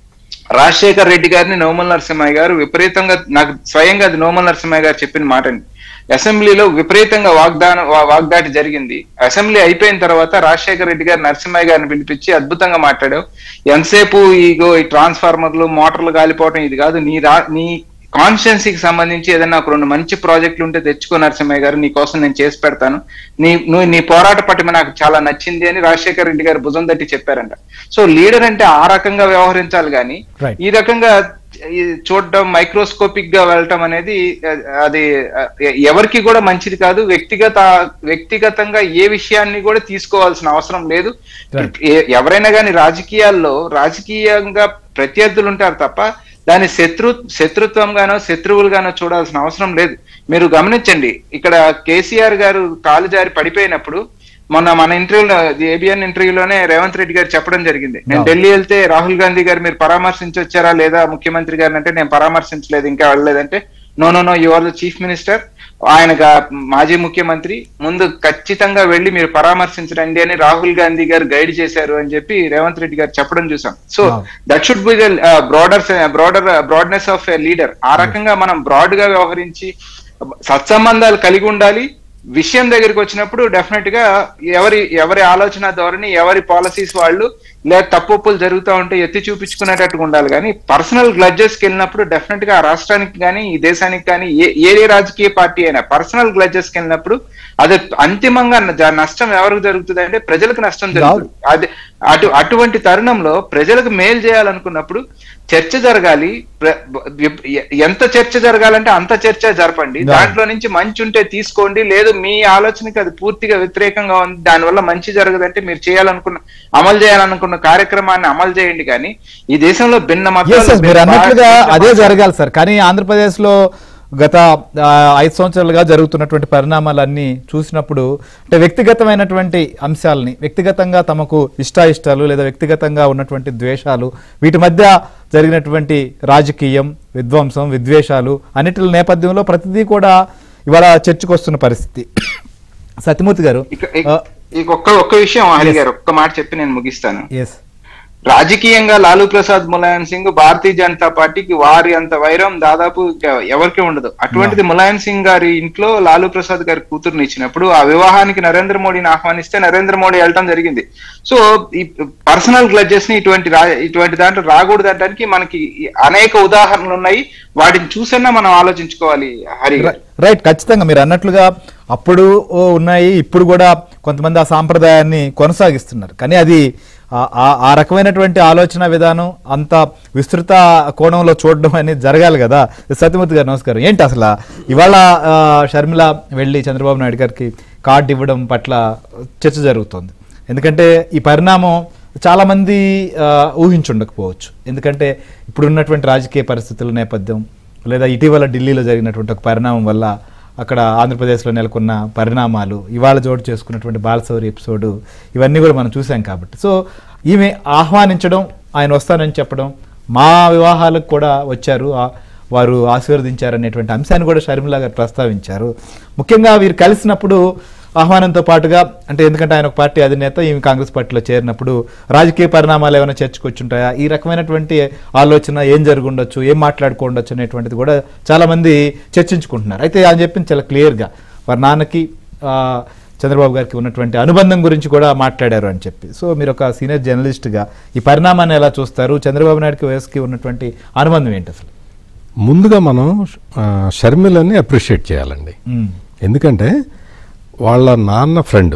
రాజశేఖర్ రెడ్డి గారిని నోమల్ నరసింహయ్య గారు విపరీతంగా నాకు స్వయంగా అది నోమల్ నరసింహయ్య గారు చెప్పిన మాటని అసెంబ్లీలో విపరీతంగా వాగ్దానం వా- వాగ్దాటి జరిగింది అసెంబ్లీ అయిపోయిన తర్వాత రాజశేఖర్ రెడ్డి గారు నరసింహయ్య గారిని పిలిపించి అద్భుతంగా మాట్లాడావు ఎంతసేపు ఈగో ఈ ట్రాన్స్ఫార్మర్లు మోటార్లు కాలిపోవటం ఇది కాదు నీ రా నీ కాన్స్టిట్యున్సీకి సంబంధించి ఏదైనా ఒక రెండు మంచి ప్రాజెక్టులు ఉంటే తెచ్చుకో నరసింహయ్య గారు నీ కోసం నేను చేసి పెడతాను నీ నువ్వు నీ పోరాట పటిమ నాకు చాలా నచ్చింది అని రాజశేఖర్ రెడ్డి గారు భుజం తట్టి చెప్పారంట సో లీడర్ అంటే ఆ రకంగా వ్యవహరించాలి కానీ Right. ఈ రకంగా ఈ చూడడం మైక్రోస్కోపిక్ గా వెళ్ళటం అనేది అ- అది అ- ఎవరికి కూడా మంచిది కాదు వ్యక్తిగత వ్యక్తిగతంగా ఏ విషయాన్ని కూడా తీసుకోవాల్సిన అవసరం లేదు Right. ఏ- ఎవరైనా కానీ రాజకీయాల్లో రాజకీయంగా ప్రత్యర్థులు ఉంటారు తప్ప దాని శత్రు శత్రుత్వంగానో శత్రువులుగానో చూడాల్సిన అవసరం లేదు మీరు గమనించండి ఇక్కడ కేసీఆర్ గారు కాలు జారి పడిపోయినప్పుడు మొన్న మన ఇంటర్వ్యూలో ఏబిఎన్ ఇంటర్వ్యూలోనే రేవంత్ రెడ్డి గారు చెప్పడం జరిగింది నేను అవును. ఢిల్లీ వెళ్తే రాహుల్ గాంధీ గారు మీరు పరామర్శించి వచ్చారా లేదా ముఖ్యమంత్రి గారిని అంటే నేను పరామర్శించలేదు ఇంకా వెళ్ళలేదంటే no no no you are the chief minister ఆయన గా- మాజీ ముఖ్యమంత్రి ముందు ఖచ్చితంగా వెళ్ళి మీరు పరామర్శించరండి అని రాహుల్ గాంధీ గారు గైడ్ చేశారు అని చెప్పి రేవంత్ రెడ్డి గారు చెప్పడం చూసాం so Wow. That should be the broader broader broadness of a leader ఆ రకంగా మనం బ్రాడ్ గా వ్యవహరించి సత్సంబంధాలు కలిగి ఉండాలి విషయం దగ్గరికి వచ్చినప్పుడు డెఫినెట్ గా ఎవరి ఎవరి ఆలోచన ధోరణి ఎవరి పాలసీస్ వాళ్ళు లేదా తప్పులు జరుగుతూ ఉంటే ఎత్తి చూపించుకునేటట్టుగా ఉండాలి కానీ పర్సనల్ గ్లడ్జెస్ కి వెళ్ళినప్పుడు డెఫినెట్ గా ఆ రాష్ట్రానికి కానీ ఈ దేశానికి కానీ ఏ ఏ ఏ రాజకీయ పార్టీ అయినా పర్సనల్ గ్లడ్జెస్ కి వెళ్ళినప్పుడు అది అంతిమంగా న- నష్టం ఎవరికి జరుగుతుంది అంటే ప్రజలకు నష్టం జరుగుతుంది అది అటు అటువంటి తరుణంలో ప్రజలకు మేలు చేయాలనుకున్నప్పుడు చర్చ జరగాలి ప్ర- ఎ- ఎంత చర్చ జరగాలంటే అంత చర్చ జరపండి Yeah. దాంట్లో నుంచి మంచి ఉంటే తీసుకోండి లేదు మీ ఆలోచనకి అది పూర్తిగా వ్యతిరేకంగా ఉంది దానివల్ల మంచి జరగదంటే మీరు చేయాలనుకున్న అమలు చేయాలనుకున్న కార్యక్రమాన్ని అమలు చేయండి కానీ ఈ దేశంలో భిన్న Yes, మతాలు yes, మీరు భిన్న అన్నట్లుగా భాషలు, అదే జరగాలి సార్ కానీ ఆంధ్రప్రదేశ్ లో గత ఆ, ఐదు సంవత్సరాలుగా జరుగుతున్నటువంటి పరిణామాలన్నీ చూసినప్పుడు అంటే వ్యక్తిగతమైనటువంటి అంశాలని వ్యక్తిగతంగా తమకు ఇష్టాయిష్టాలు లేదా వ్యక్తిగతంగా ఉన్నటువంటి ద్వేషాలు వీటి మధ్య జరిగినటువంటి రాజకీయం విధ్వంసం విద్వేషాలు అన్నిటి నేపథ్యంలో ప్రతిదీ కూడా ఇవాళ చర్చకు వస్తున్న పరిస్థితి సత్యమూర్తి గారు ఇక- ఇక- ఇక ఒక్క ఒక్క విషయం హరి గారు ఒక్క మాట చెప్పి నేను ముగిస్తాను ఎస్ రాజకీయంగా లాలూ ప్రసాద్ ములాయం సింగ్ భారతీయ జనతా పార్టీకి వారి అంత వైరం దాదాపు ఇంకా ఎవరికి ఉండదు అటువంటిది ములాయం సింగ్ గారి ఇంట్లో లాలూ ప్రసాద్ గారి కూతురుని ఇచ్చినప్పుడు ఆ వివాహానికి నరేంద్ర మోడీని ఆహ్వానిస్తే నరేంద్ర మోడీ వెళ్ళటం జరిగింది సో ఈ పర్సనల్ గ్లడ్జెస్ ని ఇటువంటి రా- ఇటువంటి దాంట్లో రాకూడదు అనడానికి మనకి అనేక ఉదాహరణలు ఉన్నాయి వాటిని చూసన్నా మనం ఆలోచించుకోవాలి హరి గారు రైట్ ఖచ్చితంగా మీరు అన్నట్లుగా అప్పుడు ఓ ఉన్నాయి ఇప్పుడు కూడా కొంతమంది ఆ సాంప్రదాయాన్ని కొనసాగిస్తున్నారు కానీ అది ఆ- ఆ- ఆ రకమైనటువంటి ఆలోచన విధానం అంత విస్తృత కోణంలో చూడడం అనేది జరగాలి కదా సత్యమూర్తి గారు నమస్కారం ఏంటి అసలు ఇవాళ ఆ, షర్మిల వెళ్ళి చంద్రబాబు నాయుడు గారికి కార్డు ఇవ్వడం పట్ల చర్చ జరుగుతోంది ఎందుకంటే ఈ పరిణామం చాలా మంది ఆ, ఊహించుండకపోవచ్చు ఎందుకంటే ఇప్పుడున్నటువంటి రాజకీయ పరిస్థితుల నేపథ్యం లేదా ఇటీవల ఢిల్లీలో జరిగినటువంటి ఒక పరిణామం వల్ల అక్కడ ఆంధ్రప్రదేశ్లో నెలకొన్న పరిణామాలు ఇవాళ చోటు చేసుకున్నటువంటి బాలసౌరి ఎపిసోడ్ ఇవన్నీ కూడా మనం చూసాం కాబట్టి సో ఈమె ఆహ్వానించడం ఆయన వస్తానని చెప్పడం మా వివాహాలకు కూడా వచ్చారు ఆ- వారు ఆశీర్వదించారనేటువంటి అంశాన్ని కూడా షర్మిల గారు ప్రస్తావించారు ముఖ్యంగా వీరు కలిసినప్పుడు ఆహ్వానంతో పాటుగా అంటే ఎందుకంటే ఆయన ఒక పార్టీ అధినేత ఈమె కాంగ్రెస్ పార్టీలో చేరినప్పుడు రాజకీయ పరిణామాలు ఏమైనా చర్చకొచ్చుంటాయా ఈ రకమైనటువంటి ఆలోచన ఏం జరుగుండొచ్చు ఏం మాట్లాడుకోండొచ్చు అనేటువంటిది కూడా చాలా మంది చర్చించుకుంటున్నారు అయితే ఆయన చెప్పింది చాలా క్లియర్గా వారి నాన్నకి ఆ, చంద్రబాబు గారికి ఉన్నటువంటి అనుబంధం గురించి కూడా మాట్లాడారు అని చెప్పి సో మీరు ఒక సీనియర్ జర్నలిస్ట్గా ఈ పరిణామాన్ని ఎలా చూస్తారు చంద్రబాబు నాయుడుకి వయసుకి ఉన్నటువంటి అనుబంధం ఏంటి అసలు ముందుగా మనం ఆ, షర్మిలని అప్రిషియేట్ చేయాలండి మ్మ్. ఎందుకంటే వాళ్ళ నాన్న ఫ్రెండ్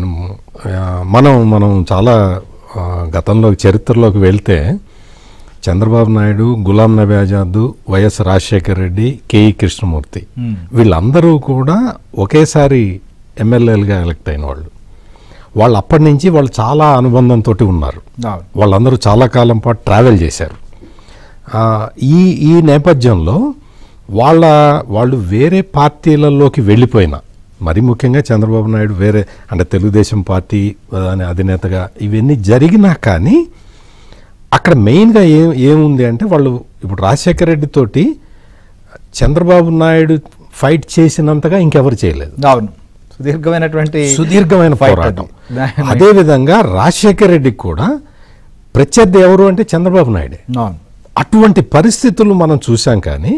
మనం మనం చాలా ఆ, గతంలో చరిత్రలోకి వెళ్తే చంద్రబాబు నాయుడు గులాం నబీ ఆజాద్ వైఎస్ రాజశేఖర్ రెడ్డి కేఈ కృష్ణమూర్తి మ్మ్. వీళ్ళందరూ కూడా ఒకేసారి ఎమ్మెల్యేలుగా ఎలక్ట్ అయిన వాళ్ళు వాళ్ళు అప్పటి నుంచి వాళ్ళు చాలా అనుబంధంతో ఉన్నారు అవును. వాళ్ళందరూ చాలా కాలం పాటు ట్రావెల్ చేశారు ఆ, ఈ ఈ నేపథ్యంలో వాళ్ళ వాళ్ళు వేరే పార్టీలలోకి వెళ్ళిపోయినా మరి ముఖ్యంగా చంద్రబాబు నాయుడు వేరే అంటే తెలుగుదేశం పార్టీ దాని అధినేతగా ఇవన్నీ జరిగినా కానీ అక్కడ మెయిన్గా ఏం ఏముంది అంటే వాళ్ళు ఇప్పుడు రాజశేఖర రెడ్డి తోటి చంద్రబాబు నాయుడు ఫైట్ చేసినంతగా ఇంకెవరు చేయలేదు అవును సుదీర్ఘమైనటువంటి సుదీర్ఘమైన fight పోరాటం అది. దాన్ని- అదేవిధంగా రాజశేఖర్ రెడ్డికి కూడా ప్రత్యర్థి ఎవరు అంటే చంద్రబాబు నాయుడే అవును అటువంటి పరిస్థితులు మనం చూసాం కానీ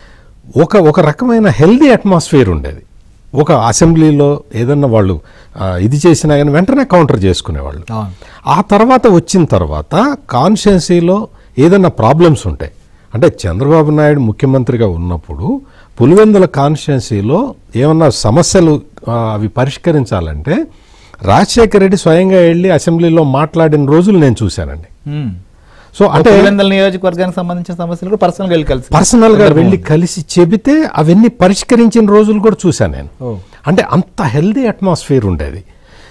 ఒక ఒక రకమైన హెల్దీ అట్మాస్ఫియర్ ఉండేది ఒక అసెంబ్లీలో ఏదన్నా వాళ్ళు ఆ, ఇది చేసినా కానీ వెంటనే కౌంటర్ చేసుకునేవాళ్ళు అవును ఆ తర్వాత వచ్చిన తర్వాత కాన్స్టిట్యున్సీలో ఏదన్నా ప్రాబ్లమ్స్ ఉంటాయి అంటే చంద్రబాబు నాయుడు ముఖ్యమంత్రిగా ఉన్నప్పుడు పులివెందుల కాన్స్టిట్యున్సీలో ఏమన్నా సమస్యలు ఆ, అవి పరిష్కరించాలంటే రాజశేఖర రెడ్డి స్వయంగా వెళ్ళి అసెంబ్లీలో మాట్లాడిన రోజులు నేను చూశానండి ఉమ్. సో అంటే పులివెందుల నియోజకవర్గానికి సంబంధించిన సమస్యలు కూడా పర్సనల్ గా వెళ్ళి కలిసి పర్సనల్ గా వెళ్ళి కలిసి చెబితే అవన్నీ పరిష్కరించిన రోజులు కూడా చూశాను నేను ఓ. అంటే అంత హెల్దీ అట్మాస్ఫియర్ ఉండేది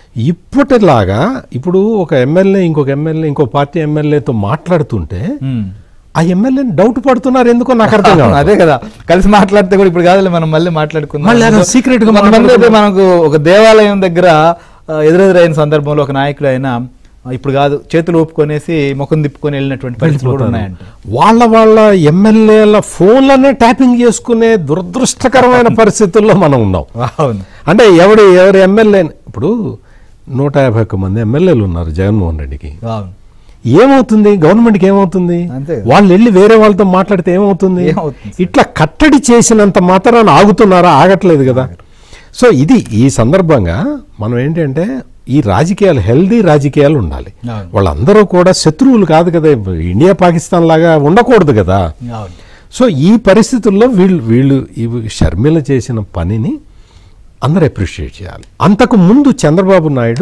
ఇప్పటిలాగా ఇప్పుడు ఒక ఎమ్మెల్యే ఇంకొక ఎమ్మెల్యే ఇంకో పార్టీ ఎమ్మెల్యేతో మాట్లాడుతుంటే ఉమ్. ఆ ఎమ్మెల్యేని డౌట్ పడుతున్నారు ఎందుకో నాకు అర్థం కాదు అదే కదా కలిసి మాట్లాడితే కూడా ఇప్పుడు కాదు మనం మళ్ళీ మాట్లాడుకుందాం మళ్ళీ అలా secret గా కొంతమంది అయితే మనకు ఒక దేవాలయం దగ్గర ఆ, ఎదురెదురైన సందర్భంలో ఒక నాయకుడు అయినా ఆ, ఇప్పుడు కాదు చేతులు ఊపుకొనేసి ముఖం తిప్పుకొని వెళ్ళినటువంటి పరిస్థితులు కూడా ఉన్నాయంట వాళ్ళ వాళ్ళ ఎమ్మెల్యేల ఫోన్లనే ట్యాపింగ్ చేసుకునే దురదృష్టకరమైన పరిస్థితుల్లో మనం ఉన్నాం అవును అంటే ఎవడు ఎవరి ఎమ్మెల్యే ఇప్పుడు నూట యాభై ఒక్క మంది ఎమ్మెల్యేలు ఉన్నారు జగన్మోహన్ రెడ్డికి అవును ఏమవుతుంది గవర్నమెంట్కి ఏమవుతుంది అంతే. వాళ్ళు వెళ్ళి వేరే వాళ్ళతో మాట్లాడితే ఏమవుతుంది ఏమవుతుంది ఇట్లా కట్టడి చేసినంత మాత్రాన ఆగుతున్నారా ఆగట్లేదు కదా సో ఇది ఈ సందర్భంగా మనం ఏంటంటే ఈ రాజకీయాలు హెల్దీ రాజకీయాలు ఉండాలి అవును. వాళ్ళందరూ కూడా శత్రువులు కాదు కదా ఇండియా పాకిస్తాన్ లాగా ఉండకూడదు కదా అవును సో ఈ పరిస్థితుల్లో వీళ్ళు వీళ్ళు ఇవి షర్మిల చేసిన పనిని అందరూ అప్రిషియేట్ చేయాలి అంతకు ముందు చంద్రబాబు నాయుడు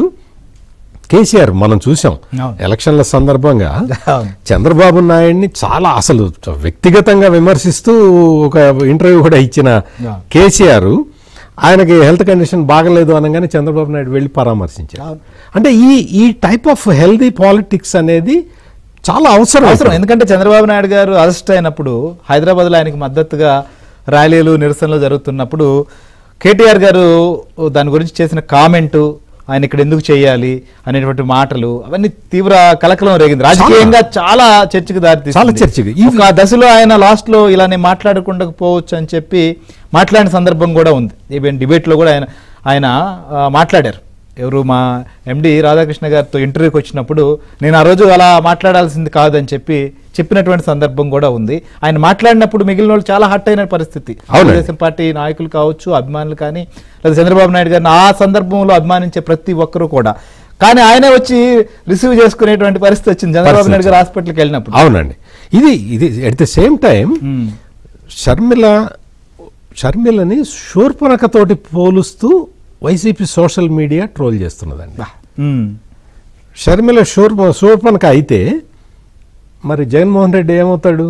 కేసీఆర్ మనం చూసాం అవును. ఎలక్షన్ల సందర్భంగా అవును చంద్రబాబు నాయుడిని చాలా అసలు వ్యక్తిగతంగా విమర్శిస్తూ ఒక ఇంటర్వ్యూ కూడా ఇచ్చిన Yeah. కేసీఆర్ ఆయనకి హెల్త్ కండిషన్ బాగలేదు అనగానే చంద్రబాబు నాయుడు వెళ్ళి పరామర్శించారు అవును. అంటే ఈ ఈ టైప్ ఆఫ్ హెల్దీ పాలిటిక్స్ అనేది చాలా అవసరం అవసరం ఎందుకంటే చంద్రబాబు నాయుడు గారు అరెస్ట్ అయినప్పుడు హైదరాబాద్లో ఆయనకి మద్దతుగా ర్యాలీలు నిరసనలు జరుగుతున్నప్పుడు కేటీఆర్ గారు దాని గురించి చేసిన కామెంటు ఆయన ఇక్కడ ఎందుకు చేయాలి అనేటువంటి మాటలు అవన్నీ తీవ్ర కలకలం రేగింది రాజకీయంగా చాలా చర్చకు దారి చాలా చర్చకు. ఈ- ఒక దశలో ఆయన లాస్ట్ లో ఇలానే మాట్లాడకుండా పోవచ్చు అని చెప్పి మాట్లాడిన సందర్భం కూడా ఉంది ఈవెన్ డిబేట్ లో కూడా ఆయన ఆయన ఆ, మాట్లాడారు ఎవరు మా ఎండి రాధాకృష్ణ గారితో ఇంటర్వ్యూకి వచ్చినప్పుడు నేను ఆ రోజు అలా మాట్లాడాల్సింది కాదని చెప్పి చెప్పినటువంటి సందర్భం కూడా ఉంది ఆయన మాట్లాడినప్పుడు మిగిలిన వాళ్ళు చాలా హట్ అయిన పరిస్థితి అవునండి. తెలుగుదేశం పార్టీ నాయకులు కావచ్చు అభిమానులు కానీ లేదా చంద్రబాబు నాయుడు గారిని ఆ సందర్భంలో అభిమానించే ప్రతి ఒక్కరూ కూడా కానీ ఆయనే వచ్చి రిసీవ్ చేసుకునేటువంటి పరిస్థితి వచ్చింది చంద్రబాబు నాయుడు గారు హాస్పిటల్కి వెళ్ళినప్పుడు అవునండి ఇది ఇది ఎట్ ద సేమ్ టైం ఉమ్. షర్మిల షర్మిలని శూర్పణకతోటి పోలుస్తూ వైసీపీ సోషల్ మీడియా ట్రోల్ చేస్తున్నదండి ఉమ్. షర్మిల శూర్ప శూర్పణక అయితే మరి జగన్మోహన్ రెడ్డి ఏమవుతాడు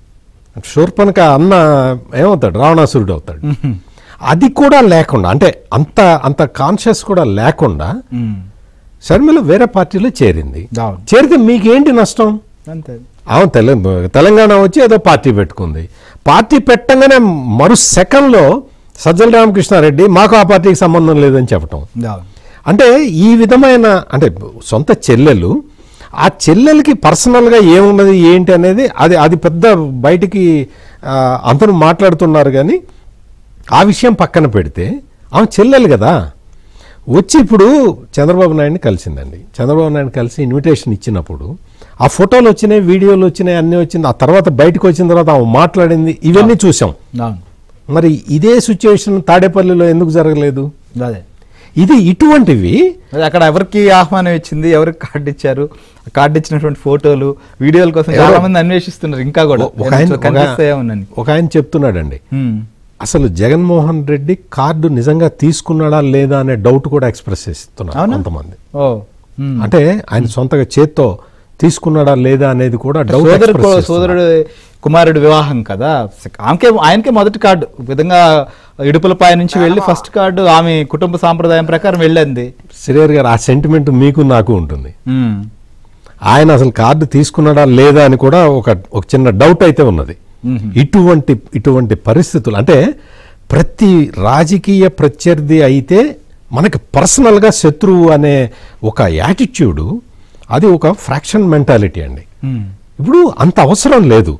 శూర్పణక అన్న ఏమవుతాడు రావణాసురుడు అవుతాడు ఉమ్. అది కూడా లేకుండా అంటే అంత అంత కాన్షియస్ కూడా లేకుండా ఉమ్. షర్మిల వేరే పార్టీలో చేరింది అవును. చేరితే మీకేంటి నష్టం అంతే అవును తెల తెలంగాణ వచ్చి ఏదో పార్టీ పెట్టుకుంది పార్టీ పెట్టంగానే మరు సెకండ్లో సజ్జల రామకృష్ణారెడ్డి మాకు ఆ పార్టీకి సంబంధం లేదని చెప్పటం అవును. అంటే ఈ విధమైన అంటే సొంత చెల్లెలు ఆ చెల్లెలకి పర్సనల్గా ఏమున్నది ఏంటి అనేది అది అది పెద్ద బయటికి ఆ, అందరూ మాట్లాడుతున్నారు కానీ ఆ విషయం పక్కన పెడితే ఆమె చెల్లెలు కదా వచ్చి ఇప్పుడు చంద్రబాబు నాయుడిని కలిసిందండి చంద్రబాబు నాయుడు కలిసి ఇన్విటేషన్ ఇచ్చినప్పుడు ఆ ఫోటోలు వచ్చినాయి వీడియోలు వచ్చినాయి అన్నీ వచ్చింది ఆ తర్వాత బయటకు వచ్చిన తర్వాత ఆమె మాట్లాడింది ఇవన్నీ చూసాం అవును మరి ఇదే సిచ్యువేషన్ తాడేపల్లిలో ఎందుకు జరగలేదు అదే ఇది ఇటువంటివి అదే అక్కడ ఎవరికి ఆహ్వానం ఇచ్చింది ఎవరికి కార్డు ఇచ్చారు ఆ కార్డు ఇచ్చినటువంటి ఫోటోలు వీడియోల కోసం ఎవరో- చాలా మంది అన్వేషిస్తున్నారు ఇంకా కూడా ఒక ఆయన కనిపిస్తాయేమోనని ఒక ఆయన చెప్తున్నాడండి ఉమ్. అసలు జగన్మోహన్ రెడ్డి కార్డు నిజంగా తీసుకున్నాడా లేదా అనే డౌట్ కూడా ఎక్స్ప్రెస్ చేస్తున్నారు అవునా? కొంతమంది ఓ ఉమ్. అంటే ఆయన సొంతగా చేత్తో తీసుకున్నాడా లేదా అనేది కూడా డౌట్ సోదరు express చేస్తున్నారు. సోదరుడు కుమారుడు వివాహం కదా ఆమెకే ఆయనకే మొదటి కార్డు ఒక విధంగా ఇడుపులపాయ నుంచి వెళ్ళి ఫస్ట్ కార్డు ఆమె కుటుంబ సాంప్రదాయం ప్రకారం వెళ్ళింది శ్రీహరి గారు ఆ సెంటిమెంట్ మీకు నాకు ఉంటుంది ఉమ్. ఆయన అసలు కార్డు తీసుకున్నాడా లేదా అని కూడా ఒక ఒక చిన్న డౌట్ అయితే ఉన్నది మ్మ్. ఇటువంటి ఇటువంటి పరిస్థితులు అంటే ప్రతి రాజకీయ ప్రత్యర్థి అయితే మనకి పర్సనల్గా శత్రువు అనే ఒక యాటిట్యూడు అది ఒక ఫ్రాక్షన్ మెంటాలిటీ అండి ఉమ్. ఇప్పుడు అంత అవసరం లేదు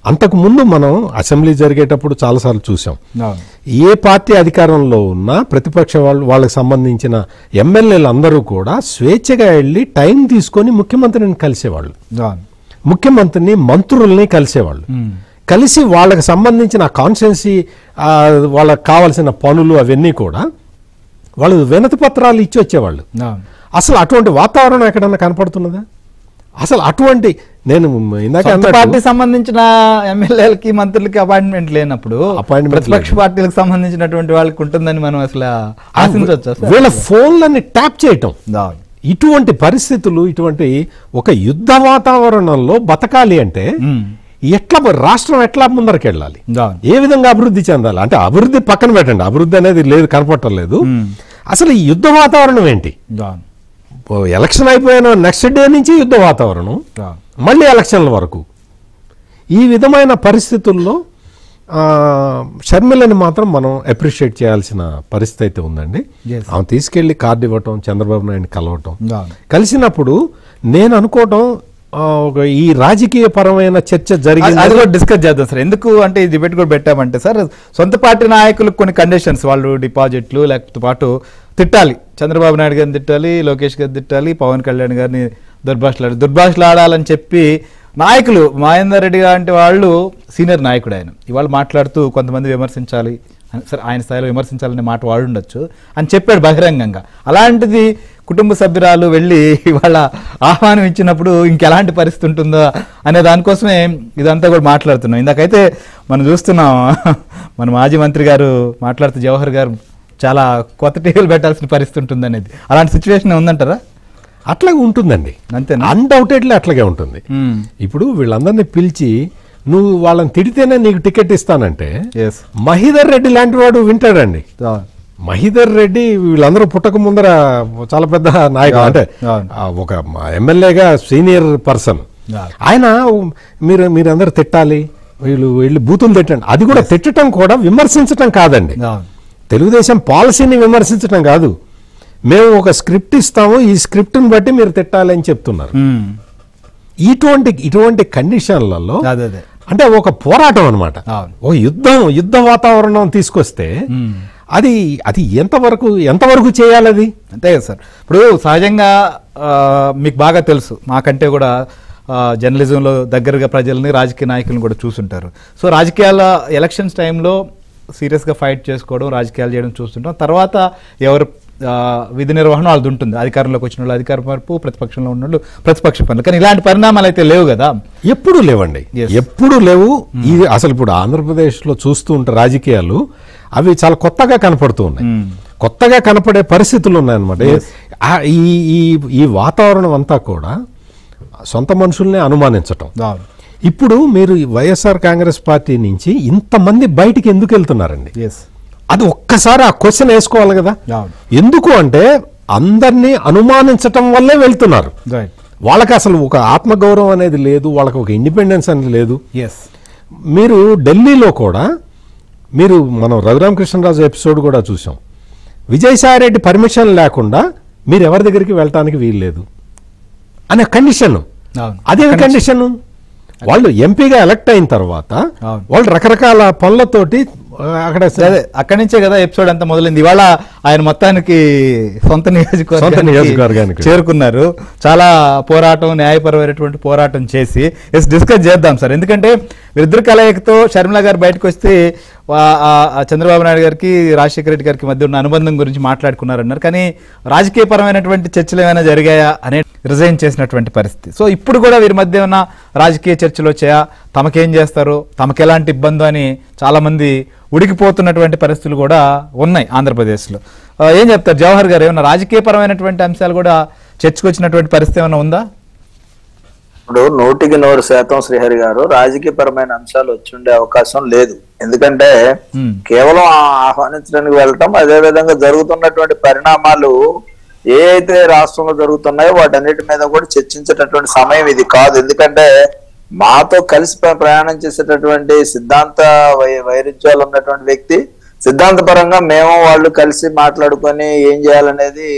అంతకు ముందు మనం అసెంబ్లీ జరిగేటప్పుడు చాలాసార్లు చూసాం అవును ఏ పార్టీ అధికారంలో ఉన్నా ప్రతిపక్ష వాళ్ళు వాళ్ళకి సంబంధించిన ఎమ్మెల్యేలు అందరూ కూడా స్వేచ్ఛగా వెళ్ళి టైం తీసుకొని ముఖ్యమంత్రిని కలిసేవాళ్ళు అవును ముఖ్యమంత్రిని మంత్రుల్ని కలిసేవాళ్ళు మ్మ్. కలిసి వాళ్ళకి సంబంధించిన కాన్స్టెన్సీ వాళ్ళకి కావాల్సిన పనులు అవన్నీ కూడా వాళ్ళు వినతి పత్రాలు ఇచ్చి వచ్చేవాళ్ళు అవును అసలు అటువంటి వాతావరణం ఎక్కడన్నా కనపడుతున్నదా అసలు అటువంటి నేను ఇందాక సొంత అన్నట్టు- పార్టీ సంబంధించిన ఎమ్మెల్యేలకి మంత్రులకి అపాయింట్మెంట్ లేనప్పుడు Appointment ప్రతిపక్ష పార్టీలకు సంబంధించినటువంటి వాళ్ళకి ఉంటుందని మనం అసలు ఆశించవచ్చు అసలు? వీళ్ళ ఫోన్లని ట్యాప్ చేయటం అవును. ఇటువంటి పరిస్థితులు ఇటువంటి ఒక యుద్ధ వాతావరణంలో బతకాలి అంటే మ్మ్. ఎట్లా రాష్ట్రం ఎట్లా ముందరికి వెళ్ళాలి అవును. ఏ విధంగా అభివృద్ధి చెందాలి అంటే అభివృద్ధి పక్కన పెట్టండి అభివృద్ధి అనేది లేదు కనపడటం లేదు మ్మ్. అసలు ఈ యుద్ధ వాతావరణం ఏంటి అవును. ఓ ఎలక్షన్ అయిపోయిన నెక్స్ట్ డే నుంచి యుద్ధ వాతావరణం అవును. మళ్ళీ ఎలక్షన్ల వరకు ఈ విధమైన పరిస్థితుల్లో ఆ, షర్మిలని మాత్రం మనం అప్రిషియేట్ చేయాల్సిన పరిస్థితి అయితే ఉందండి Yes. ఆమె తీసుకెళ్లి కార్డు ఇవ్వటం చంద్రబాబు నాయుడిని కలవటం అవును. కలిసినప్పుడు నేను అనుకోవటం ఆ, ఒక ఈ రాజకీయ పరమైన చర్చ అది జరిగింది అది కూడా డిస్కస్ చేద్దాం సార్ ఎందుకు అంటే ఈ డిబేట్ కూడా పెట్టామంటే సార్ సొంత పార్టీ నాయకులకు కొన్ని కండిషన్స్ వాళ్ళు డిపాజిట్లు లేకపోతే పాటు తిట్టాలి చంద్రబాబు నాయుడు గారిని తిట్టాలి లోకేష్ గారిని తిట్టాలి పవన్ కళ్యాణ్ గారిని దుర్భాషలాడి దుర్భాషలాడాలని చెప్పి నాయకులు మహేందర్ రెడ్డి లాంటి వాళ్ళు సీనియర్ నాయకుడు ఆయన ఇవాళ మాట్లాడుతూ కొంతమంది విమర్శించాలి అని- సరే ఆయన స్థాయిలో విమర్శించాలనే మాట వాడుండొచ్చు అని చెప్పాడు బహిరంగంగా అలాంటిది కుటుంబ సభ్యురాలు వెళ్ళి ఇవాళ ఆహ్వానం ఇచ్చినప్పుడు ఇంకెలాంటి పరిస్థితి ఉంటుందో అనే దానికోసమే ఇదంతా కూడా మాట్లాడుతున్నాం ఇందాకైతే మనం చూస్తున్నాం మన మాజీ మంత్రి గారు మాట్లాడుతూ జవహర్ గారు చాలా కొత్త టీవీలు పెట్టాల్సిన పరిస్థితి ఉంటుంది అనేది అలాంటి సిచ్యువేషన్ ఉందంటారా అట్లాగే ఉంటుందండి అంతేనా అన్డౌటెడ్లీ అట్లాగే ఉంటుంది మ్మ్. ఇప్పుడు వీళ్ళందరినీ పిలిచి నువ్వు వాళ్ళని తిడితేనే నీకు టికెట్ ఇస్తానంటే ఎస్ మహీధర్ రెడ్డి లాంటి వాడు వింటాడండి మహీధర్ రెడ్డి వీళ్ళందరూ పుట్టక ముందర చాలా పెద్ద నాయకుడు అంటే అవును. ఆ, ఒక ఎమ్మెల్యేగా సీనియర్ పర్సన్ అవును. ఆయన మీరు మీరందరూ తిట్టాలి వీళ్ళు వెళ్ళి బూతులు తిట్టండి అది కూడా తిట్టడం కూడా విమర్శించటం కాదండి తెలుగుదేశం పాలసీని విమర్శించటం కాదు మేము ఒక స్క్రిప్ట్ ఇస్తాము ఈ స్క్రిప్ట్ని బట్టి మీరు తిట్టాలి అని చెప్తున్నారు ఇటువంటి ఇటువంటి కండిషన్లలో అదే అదే అంటే ఒక పోరాటం అనమాట అవును. ఓ యుద్ధం యుద్ధ వాతావరణం తీసుకొస్తే అది అది ఎంతవరకు ఎంతవరకు చేయాలి అది అంతే కదా సార్ ఇప్పుడు సహజంగా ఆ, మీకు బాగా తెలుసు మాకంటే కూడా ఆ, జర్నలిజంలో దగ్గరగా ప్రజల్ని రాజకీయ నాయకులను కూడా చూసుంటారు సో రాజకీయాల ఎలక్షన్స్ టైంలో సీరియస్గా ఫైట్ చేసుకోవడం రాజకీయాలు చేయడం చూస్తుంటాం తర్వాత ఎవరు ఆ, విధి నిర్వహణ వాళ్ళది ఉంటుంది అధికారంలోకి వచ్చిన వాళ్ళు అధికార మార్పు ప్రతిపక్షంలో ఉన్న వాళ్ళు ప్రతిపక్ష పనులు కానీ ఇలాంటి పరిణామాలు అయితే లేవు కదా ఎప్పుడు లేవండి Yes. ఎప్పుడు లేవు ఇది అసలు ఇప్పుడు ఆంధ్రప్రదేశ్లో చూస్తూ ఉంటే రాజకీయాలు అవి చాలా కొత్తగా కనపడుతూ ఉన్నాయి Hmm. కొత్తగా కనపడే పరిస్థితులు ఉన్నాయన్నమాట ఆ, ఈ ఈ ఈ వాతావరణం అంతా కూడా సొంత మనుషుల్నే అనుమానించటం అవును ఇప్పుడు మీరు ఈ వైఎస్ఆర్ కాంగ్రెస్ పార్టీ నుంచి ఇంతమంది బయటికి ఎందుకు వెళ్తున్నారండి ఎస్ అది ఒక్కసారి ఆ క్వశ్చన్ వేసుకోవాలి కదా అవును ఎందుకు అంటే అందరినీ అనుమానించటం వల్లే వెళ్తున్నారు రైట్ వాళ్ళకి అసలు ఒక ఆత్మగౌరవం అనేది లేదు వాళ్ళకి ఒక ఇండిపెండెన్స్ అనేది లేదు ఎస్ మీరు ఢిల్లీలో కూడా మీరు మనం రఘురామకృష్ణరాజు ఎపిసోడ్ కూడా చూసాం విజయసాయి రెడ్డి పర్మిషన్ లేకుండా మీరు ఎవరి దగ్గరికి వెళ్ళటానికి వీల్లేదు అనే కండిషన్ అవును అదే కండిషన్ వాళ్ళు ఎంపీగా ఎలక్ట్ అయిన తర్వాత అవును. వాళ్ళు రకరకాల పనులతోటి ఆ, అక్కడ అదే అక్కడి నుంచే కదా ఎపిసోడ్ అంతా మొదలైంది ఇవాళ ఆయన మొత్తానికి సొంత సొంత నియోజకవర్గానికి. నియోజకవర్గానికి చేరుకున్నారు చాలా పోరాటం న్యాయపరమైనటువంటి పోరాటం చేసి ఎస్ డిస్కస్ చేద్దాం సార్ ఎందుకంటే వీరిద్దరు కలయికతో షర్మిల గారు బయటకు వస్తే వా- ఆ- ఆ చంద్రబాబు నాయుడు గారికి రాజశేఖర రెడ్డి గారికి మధ్య ఉన్న అనుబంధం గురించి మాట్లాడుకున్నారన్నారు కానీ రాజకీయపరమైనటువంటి చర్చలు ఏమైనా జరిగాయా అనే రిజైన్ చేసినటువంటి పరిస్థితి సో ఇప్పుడు కూడా వీరి మధ్య ఉన్న రాజకీయ చర్చలు వచ్చాయా తమకేం చేస్తారు తమకు ఎలాంటి ఇబ్బంది అని చాలా మంది ఉడికిపోతున్నటువంటి పరిస్థితులు కూడా ఉన్నాయి ఆంధ్రప్రదేశ్లో ఆ, ఏం చెప్తారు జవహర్ గారు ఏమైనా రాజకీయపరమైనటువంటి అంశాలు కూడా చర్చకొచ్చినటువంటి పరిస్థితి ఏమైనా ఉందా ఇప్పుడు నూటికి నూరు శాతం శ్రీహరి గారు రాజకీయపరమైన అంశాలు వచ్చి ఉండే అవకాశం లేదు ఎందుకంటే మ్మ్. కేవలం ఆ- ఆహ్వానించడానికి వెళ్ళటం అదే విధంగా జరుగుతున్నటువంటి పరిణామాలు ఏ అయితే రాష్ట్రంలో జరుగుతున్నాయో వాటన్నిటి మీద కూడా చర్చించేటటువంటి సమయం ఇది కాదు ఎందుకంటే మాతో కలిసి ప్ర- ప్రయాణం చేసేటటువంటి సిద్ధాంత వై- వైరుధ్యాలు ఉన్నటువంటి వ్యక్తి సిద్ధాంతపరంగా మేము వాళ్ళు కలిసి మాట్లాడుకొని ఏం చేయాలనేది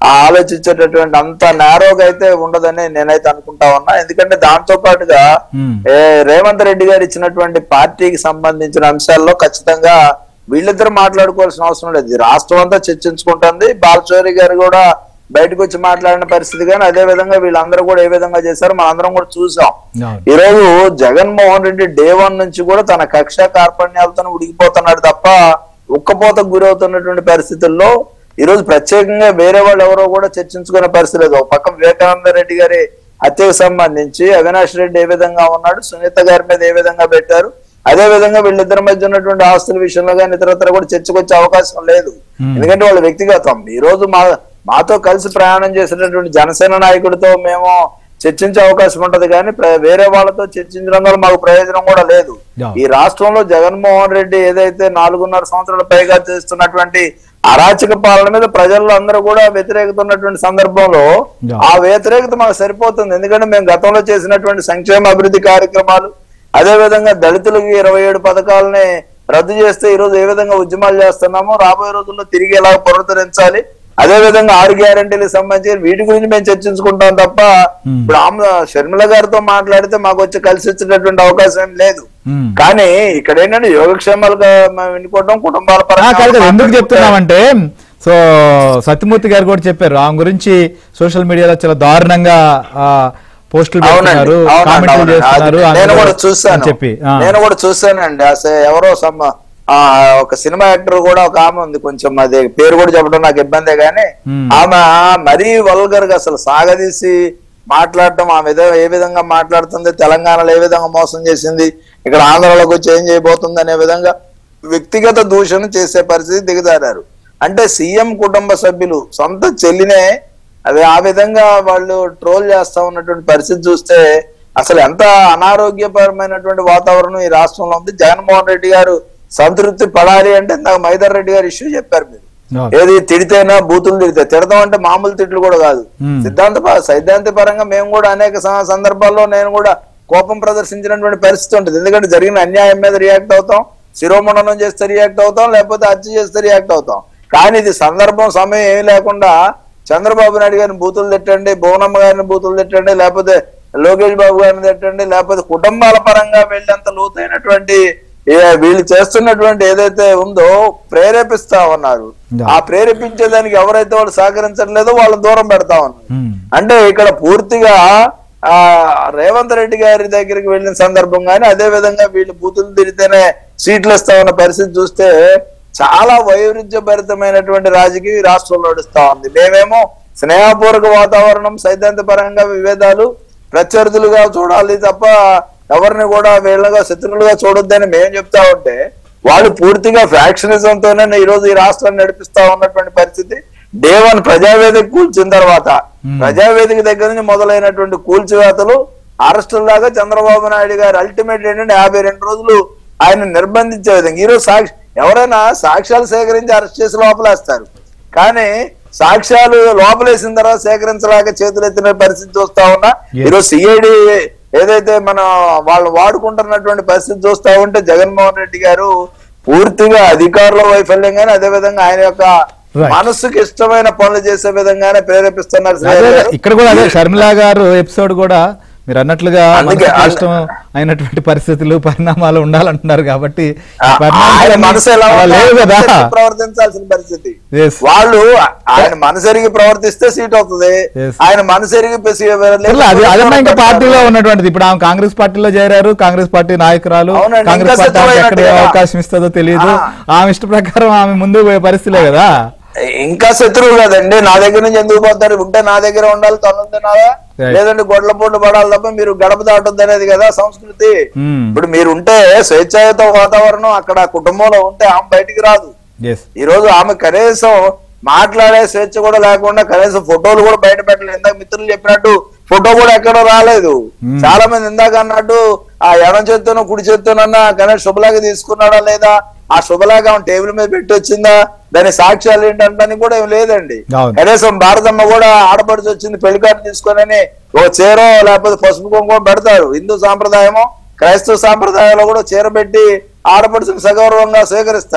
ఆ ఆలోచించేటటువంటి అంత నేరోగా అయితే ఉండదని నేనైతే అనుకుంటా ఉన్నా ఎందుకంటే దాంతో పాటుగా Hmm. ఏ, రేవంత్ రెడ్డి గారు ఇచ్చినటువంటి పార్టీకి సంబంధించిన అంశాల్లో ఖచ్చితంగా వీళ్ళిద్దరు మాట్లాడుకోవాల్సిన అవసరం లేదు ఇది రాష్ట్రం అంతా చర్చించుకుంటుంది బాలచౌరి గారు కూడా బయటకు వచ్చి మాట్లాడిన పరిస్థితి కానీ అదే విధంగా వీళ్ళందరూ కూడా ఏ విధంగా చేశారో మనందరం కూడా చూసాం అవును. ఈ రోజు జగన్మోహన్ రెడ్డి డే వన్ నుంచి కూడా తన కక్ష కార్పణ్యాలతో ఉడికిపోతున్నాడు తప్ప ఉక్కపోతకు గురవుతున్నటువంటి పరిస్థితుల్లో ఈ రోజు ప్రత్యేకంగా వేరే వాళ్ళు ఎవరో కూడా చర్చించుకునే పరిస్థితి లేదు ఒక పక్క వివేకానంద రెడ్డి గారి హత్యకు సంబంధించి అవినాష్ రెడ్డి ఏ విధంగా ఉన్నాడు సునీత గారి మీద ఏ విధంగా పెట్టారు అదే విధంగా వీళ్ళిద్దరి మధ్య ఉన్నటువంటి ఆస్తుల విషయంలో కానీ ఇతరత్ర కూడా చర్చకు వచ్చే అవకాశం లేదు ఎందుకంటే వాళ్ళ వ్యక్తిగతం ఈ రోజు మా మాతో కలిసి ప్రయాణం చేసినటువంటి జనసేన నాయకుడితో మేము చర్చించే అవకాశం ఉంటది కానీ ప్ర- వేరే వాళ్ళతో చర్చించడం వల్ల మాకు ప్రయోజనం కూడా లేదు Yeah. ఈ రాష్ట్రంలో జగన్మోహన్ రెడ్డి ఏదైతే నాలుగున్నర సంవత్సరాల పైగా చేస్తున్నటువంటి అరాచక పాలన మీద ప్రజల్లో అందరూ కూడా వ్యతిరేకత ఉన్నటువంటి సందర్భంలో Yeah. ఆ వ్యతిరేకత మాకు సరిపోతుంది ఎందుకంటే మేము గతంలో చేసినటువంటి సంక్షేమ అభివృద్ధి కార్యక్రమాలు అదే విధంగా దళితులకి ఇరవై ఏడు పథకాలని రద్దు చేస్తే ఈ రోజు ఏ విధంగా ఉద్యమాలు చేస్తున్నామో రాబోయే రోజుల్లో తిరిగి ఎలా పునరుద్ధరించాలి అదే విధంగా ఆరు గ్యారంటీలకు సంబంధించి వీటి గురించి మేము చర్చించుకుంటాం తప్ప ఇప్పుడు ఆమె షర్మిల గారితో మాట్లాడితే మాకు వచ్చి కలిసి వచ్చేటటువంటి అవకాశం ఏం లేదు Hmm. కానీ ఇక్కడ ఏంటంటే యోగక్షేమాలుగా మేము వినుకోవడం కుటుంబాల ఆ, కాదు కదా ఎందుకు మాట్లాడుకుంటే- చెప్తున్నామంటే సో సత్యమూర్తి గారు కూడా చెప్పారు ఆమె గురించి సోషల్ మీడియాలో చాలా దారుణంగా ఆ, పోస్టులు అవునండి పెడుతున్నారు అవునండి, కామెంట్లు అవునండి. చేస్తున్నారు అది నేను అందులో కూడా చూశాను అని చెప్పి ఆ. నేను కూడా చూశానండి అసలు ఎవరో సమ్ ఆ ఒక సినిమా యాక్టర్ కూడా ఒక ఆమె ఉంది కొంచెం అది పేరు కూడా చెప్పడం నాకు ఇబ్బందే గానీ Hmm. ఆమె మరీ వల్గర్ గా అసలు సాగదీసి మాట్లాడటం ఆమె ఏదో ఏ విధంగా మాట్లాడుతుంది తెలంగాణలో ఏ విధంగా మోసం చేసింది ఇక్కడ ఆంధ్రలోకి వచ్చి ఏం చేయబోతుంది అనే విధంగా వ్యక్తిగత దూషణ చేసే పరిస్థితి దిగజారారు అంటే సీఎం కుటుంబ సభ్యులు సొంత చెల్లినే అవి ఆ విధంగా వాళ్ళు ట్రోల్ చేస్తా ఉన్నటువంటి పరిస్థితి చూస్తే అసలు ఎంత అనారోగ్యపరమైనటువంటి వాతావరణం ఈ రాష్ట్రంలో ఉంది జగన్మోహన్ రెడ్డి గారు సంతృప్తి పడాలి అంటే నాకు మైదర్ రెడ్డి గారు ఇష్యూ చెప్పారు మీరు అవును. ఏది తిడితేనా బూతులు తిడితే తిడతాం అంటే మామూలు తిట్లు కూడా కాదు Hmm. సిద్ధాంత ప- సైద్ధాంత పరంగా మేము కూడా అనేక స- సందర్భాల్లో నేను కూడా కోపం ప్రదర్శించినటువంటి పరిస్థితి ఉంటుంది ఎందుకంటే జరిగిన అన్యాయం మీద రియాక్ట్ అవుతాం శిరోమండనం చేస్తే రియాక్ట్ అవుతాం లేకపోతే హత్య చేస్తే రియాక్ట్ అవుతాం కానీ ఇది సందర్భం సమయం ఏమీ లేకుండా చంద్రబాబు నాయుడు గారిని బూతులు తిట్టండి భువనమ్మ గారిని బూతులు తిట్టండి లేకపోతే లోకేష్ బాబు గారిని తిట్టండి లేకపోతే కుటుంబాల పరంగా వెళ్ళేంత లోతైనటువంటి ఏ- వీళ్ళు చేస్తున్నటువంటి ఏదైతే ఉందో ప్రేరేపిస్తా ఉన్నారు Yeah. ఆ ప్రేరేపించేదానికి ఎవరైతే వాళ్ళు సహకరించట్లేదో వాళ్ళ దూరం పెడతా ఉన్నారు Hmm. అంటే ఇక్కడ పూర్తిగా ఆ రేవంత్ రెడ్డి గారి దగ్గరికి వెళ్ళిన సందర్భం కానీ అదే విధంగా వీళ్ళు బూతులు తిరిగితేనే సీట్లు ఇస్తా ఉన్న పరిస్థితి చూస్తే చాలా వైరుధ్యభరితమైనటువంటి రాజకీయం ఈ రాష్ట్రంలో నడుస్తా ఉంది మేమేమో స్నేహపూర్వక వాతావరణం సైద్ధాంత పరంగా విభేదాలు ప్రత్యర్థులుగా చూడాలి తప్ప ఎవరిని కూడా వీళ్ళగా శత్రువులుగా చూడొద్దని మేము చెప్తా ఉంటే వాళ్ళు పూర్తిగా ఫ్యాక్షనిజం తోనే ఈ రోజు ఈ రాష్ట్రాన్ని నడిపిస్తా ఉన్నటువంటి పరిస్థితి డే వన్ ప్రజావేదిక కూల్చిన తర్వాత ప్రజావేదిక దగ్గర నుంచి మొదలైనటువంటి కూల్చివేతలు అరెస్టుల దాకా చంద్రబాబు నాయుడు గారు అల్టిమేట్ ఏంటంటే యాభై రెండు రోజులు ఆయన నిర్బంధించే విధంగా ఈరోజు సాక్షి ఎవరైనా సాక్ష్యాలు సేకరించి అరెస్ట్ చేసి లోపలేస్తారు కానీ సాక్ష్యాలు లోపలేసిన తర్వాత సేకరించలేక చేతులు ఎత్తిన పరిస్థితి చూస్తా ఉన్నా Yes. ఈరోజు సిఐడి ఏదైతే మన వాళ్ళు వాడుకుంటున్నటువంటి పరిస్థితి చూస్తా ఉంటే జగన్మోహన్ రెడ్డి గారు పూర్తిగా అధికారుల వైఫల్యం కానీ అదే విధంగా ఆయన యొక్క Right. మనస్సుకి ఇష్టమైన పనులు చేసే విధంగానే ప్రేరేపిస్తున్నారు అదే శ్రేయస్ అదే, గారు. ఇక్కడ కూడా అదే షర్మిల గారు ఎపిసోడ్ కూడా మీరు అన్నట్లుగా అందుకే- మనసుకి ఇష్టం అయినటువంటి పరిస్థితులు పరిణామాలు ఉండాలంటున్నారు కాబట్టి ఈ ఆ- ఆయన పరిణామాలన్నీ మనసు ఎలా అలా ఉందో లేవు కదా అంతే ప్రవర్తించాల్సిన పరిస్థితి Yes. వాళ్ళు ఆయన మనసు ఎరిగి ప్రవర్తిస్తే సీట్ అవుతుంది Yes. ఆయన మనసు ఎరిగి పెసి- అసలు అది అదన్నా ఇంకా పార్టీలో ఉన్నటువంటిది ఇప్పుడు ఆమె కాంగ్రెస్ పార్టీలో చేరారు కాంగ్రెస్ పార్టీ నాయకురాలు అవునండి, కాంగ్రెస్ ఇంకా పార్టీ ఆమెకు ఎక్కడ ఏ శత్రువైనట్టుగా. అవకాశం ఇస్తుందో తెలియదు ఆ. ఆమె ఇష్ట ప్రకారం ఆమె ముందుకు పోయే పరిస్థితులే కదా ఇంకా శత్రువు కదండి నా దగ్గర నుంచి ఎందుకు పోతారు ఉంటే నా దగ్గర ఉండాలి తను తినాలా Right. లేదంటే గొడ్ల పోటు పడాలి తప్ప మీరు గడప దాటొద్దు అనేది కదా సంస్కృతి Hmm. ఇప్పుడు మీరు ఉంటే స్వేచ్ఛాయుత వాతావరణం అక్కడ కుటుంబంలో ఉంటే ఆమె బయటికి రాదు ఎస్ ఈ రోజు ఆమె కనీసం మాట్లాడే స్వేచ్ఛ కూడా లేకుండా కనీసం ఫోటోలు కూడా బయట పెట్టలేదు ఇందాక మిత్రులు చెప్పినట్టు ఫోటో కూడా ఎక్కడో రాలేదు చాలా మంది ఇందాక అన్నట్టు ఆ ఎడం చేత్తోనో కుడి చేత్తోనన్నా కనీసం శుభలాగా తీసుకున్నాడా లేదా ఆ శుభలాగా ఆమె టేబుల్ మీద పెట్టి వచ్చిందా దాని సాక్ష్యాలు ఏంటంటే కూడా ఏం లేదండి అవును. కనీసం భారతమ్మ కూడా ఆడపడిచి వచ్చింది పెళ్లి కార్డు తీసుకొని ఓ చీరో లేకపోతే పసుపు కుంకుమ పెడతారు హిందూ సాంప్రదాయమో క్రైస్తవ సాంప్రదాయంలో కూడా చీర పెట్టి ఆడపడుచుని సగౌరవంగా స్వీకరిస్తారు